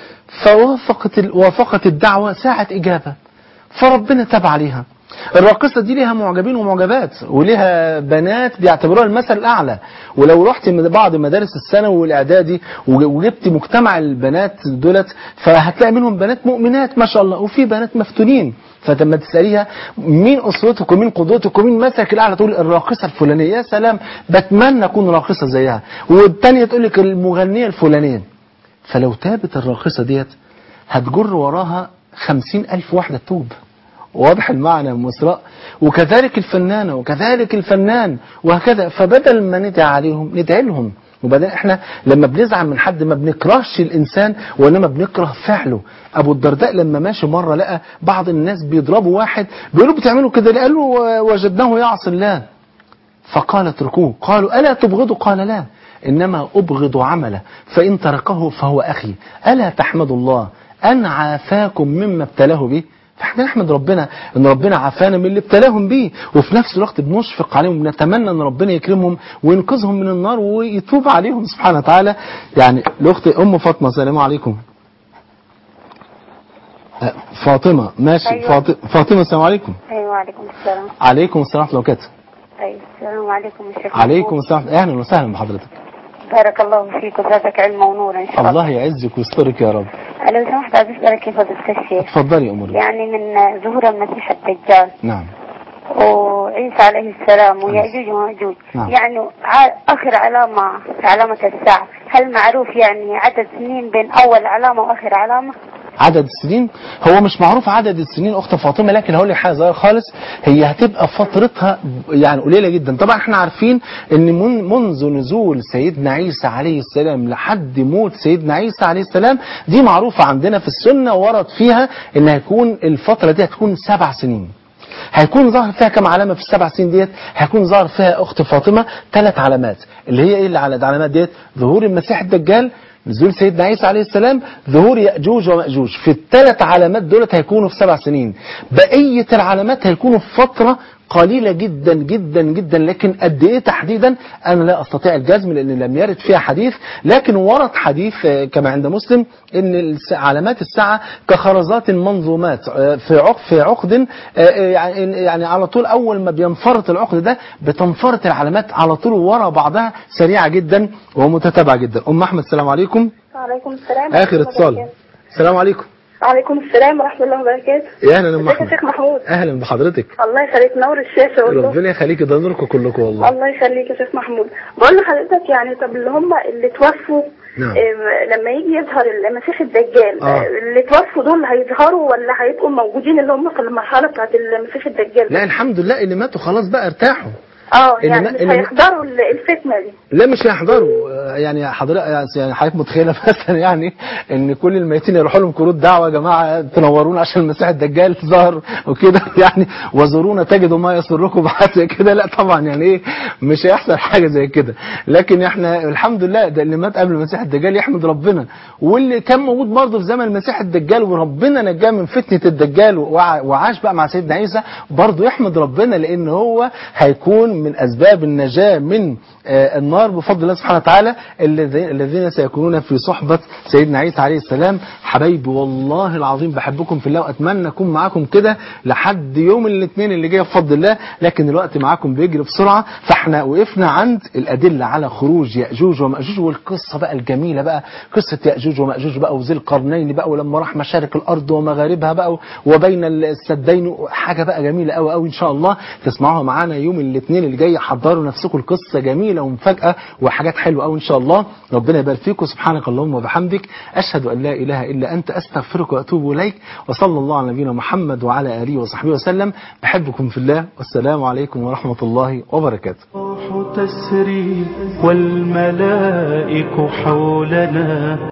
فوافقت ال... وافقت الدعوه ساعه اجابه فربنا تاب عليها الراقصة دي ليها معجبين ومعجبات وليها بنات بيعتبروها المثل الأعلى ولو رحت من بعض مدارس الثانوي والإعدادي وج- وجبت مجتمع البنات دولت فهتلاقي منهم بنات مؤمنات ما شاء الله وفي بنات مفتونين فلما تسأليها مين أسرتك ومين قدوتك ومين مثلك الأعلى تقول الراقصة الفلانية يا سلام بتمنى أكون راقصة زيها والتانية تقول لك المغنية الفلانية فلو تابت الراقصة ديت هتجر وراها خمسين ألف واحدة توب واضح المعنى يا أم إسراء وكذلك الفنانة وكذلك الفنان وهكذا فبدل ما ندعي عليهم ندعي لهم وبعدين احنا لما بنزعل من حد ما بنكرهش الانسان وانما بنكره فعله ابو الدرداء لما ماشي مره لقى بعض الناس بيضربوا واحد بيقولوا بتعملوا كده ليه؟ قال له وجدناه يعصي الله فقال اتركوه قالوا ألا تبغضوا قال لا إنما أبغض عمله فإن تركه فهو أخي ألا تحمد الله أن عافاكم مما ابتلاه به فاحنا نحمد ربنا ان ربنا عافانا من اللي ابتلاهم بيه وفي نفس الوقت بنشفق عليهم ونتمنى ان ربنا يكرمهم وينقذهم من النار ويتوب عليهم سبحانه وتعالى يعني الاخت ام فاطمه السلام عليكم أه، فاطمه ماشي أيوة. فاطمه فاطمه السلام عليكم ايوه وعليكم السلام عليكم السلام ورحمه الله وبركاته ايوه السلام عليكم يا شيخ عليكم محمود. السلام اهلا وسهلا بحضرتك بارك الله فيك وزادك علما ونورا ان شاء الله الله يعزك ويسترك يا رب لو سمحت عايز اسالك يا فضيله الشيخ اتفضلي يا أمور يعني من ظهور المسيح الدجال نعم وعيسى عليه السلام ويأجوج ومأجوج نعم. يعني ع- آخر علامة علامة الساعة هل معروف يعني عدد سنين بين أول علامة وآخر علامة؟ عدد السنين هو مش معروف عدد السنين اخت فاطمه لكن هقول لك حاجه صغيره خالص هي هتبقى فترتها يعني قليله جدا طبعا احنا عارفين ان من منذ نزول سيدنا عيسى عليه السلام لحد موت سيدنا عيسى عليه السلام دي معروفه عندنا في السنه ورد فيها ان هيكون الفتره دي هتكون سبع سنين هيكون ظاهر فيها كم علامه في السبع سنين ديت هيكون ظاهر فيها اخت فاطمه ثلاث علامات اللي هي ايه اللي على العلامات ديت ظهور المسيح الدجال نزول سيدنا عيسى عليه السلام ظهور يأجوج ومأجوج في الثلاث علامات دولت هيكونوا في سبع سنين بقية العلامات هيكونوا في فترة قليلة جدا جدا جدا لكن قد ايه تحديدا انا لا استطيع الجزم لان لم يرد فيها حديث لكن ورد حديث آه، كما عند مسلم ان الس- علامات الساعة كخرزات منظومات آه، في عقد في عقد آه، آه، يعني يعني على طول اول ما بينفرط العقد ده بتنفرط العلامات على طول ورا بعضها سريعة جدا ومتتابعة جدا ام احمد السلام عليكم وعليكم السلام اخر اتصال السلام عليكم وعليكم السلام ورحمة الله وبركاته يا اهلا ام ازيك يا احمد شيخ محمود اهلا بحضرتك الله يخليك نور الشاشة والله ربنا يخليك ده نوركم كلكم والله الله يخليك يا شيخ محمود بقول لحضرتك يعني طب اللي هم اللي توفوا نعم. إيه، لما يجي يظهر المسيح الدجال آه. اللي توفوا دول هيظهروا ولا هيبقوا موجودين اللي هم في المرحلة بتاعت المسيح الدجال لا الحمد لله اللي ماتوا خلاص بقى ارتاحوا اه اللي يعني ما- مش اللي ما- هيحضروا ال- الفتنة دي لا مش هيحضروا آه، يعني حضرتك يعني حضرتك متخيله مثلا يعني ان كل الميتين يروحوا لهم كروت دعوه يا جماعه تنورونا عشان المسيح الدجال ظهر وكده يعني وزورونا تجدوا ما يسركم بحاجه زي كده لا طبعا يعني ايه مش هيحصل حاجه زي كده لكن احنا الحمد لله ده اللي مات قبل المسيح الدجال يحمد ربنا واللي كان موجود برضه في زمن المسيح الدجال وربنا نجاه من فتنه الدجال وع- وعاش بقى مع سيدنا عيسى برضه يحمد ربنا لان هو هيكون من اسباب النجاه من آه، النار بفضل الله سبحانه وتعالى الذين الذين سيكونون في صحبة سيدنا عيسى عليه السلام حبايبي والله العظيم بحبكم في الله وأتمنى أكون معاكم كده لحد يوم الاثنين اللي جاي بفضل الله لكن الوقت معاكم بيجري بسرعة فاحنا وقفنا عند الأدلة على خروج يأجوج ومأجوج والقصة بقى الجميلة بقى قصة يأجوج ومأجوج بقى وذي القرنين بقى ولما راح مشارق الأرض ومغاربها بقى وبين السدين حاجة بقى جميلة قوي قوي إن شاء الله تسمعوها معانا يوم الاثنين اللي جاي حضروا نفسكم القصة جميلة ومفاجأة وحاجات حلوة قوي إن شاء الله ربنا يبارك فيكم سبحانك اللهم وبحمدك أشهد أن لا إله إلا أنت أستغفرك وأتوب إليك وصلى الله على نبينا محمد وعلى آله وصحبه وسلم بحبكم في الله والسلام عليكم ورحمة الله وبركاته الروح تسري والملائك حولنا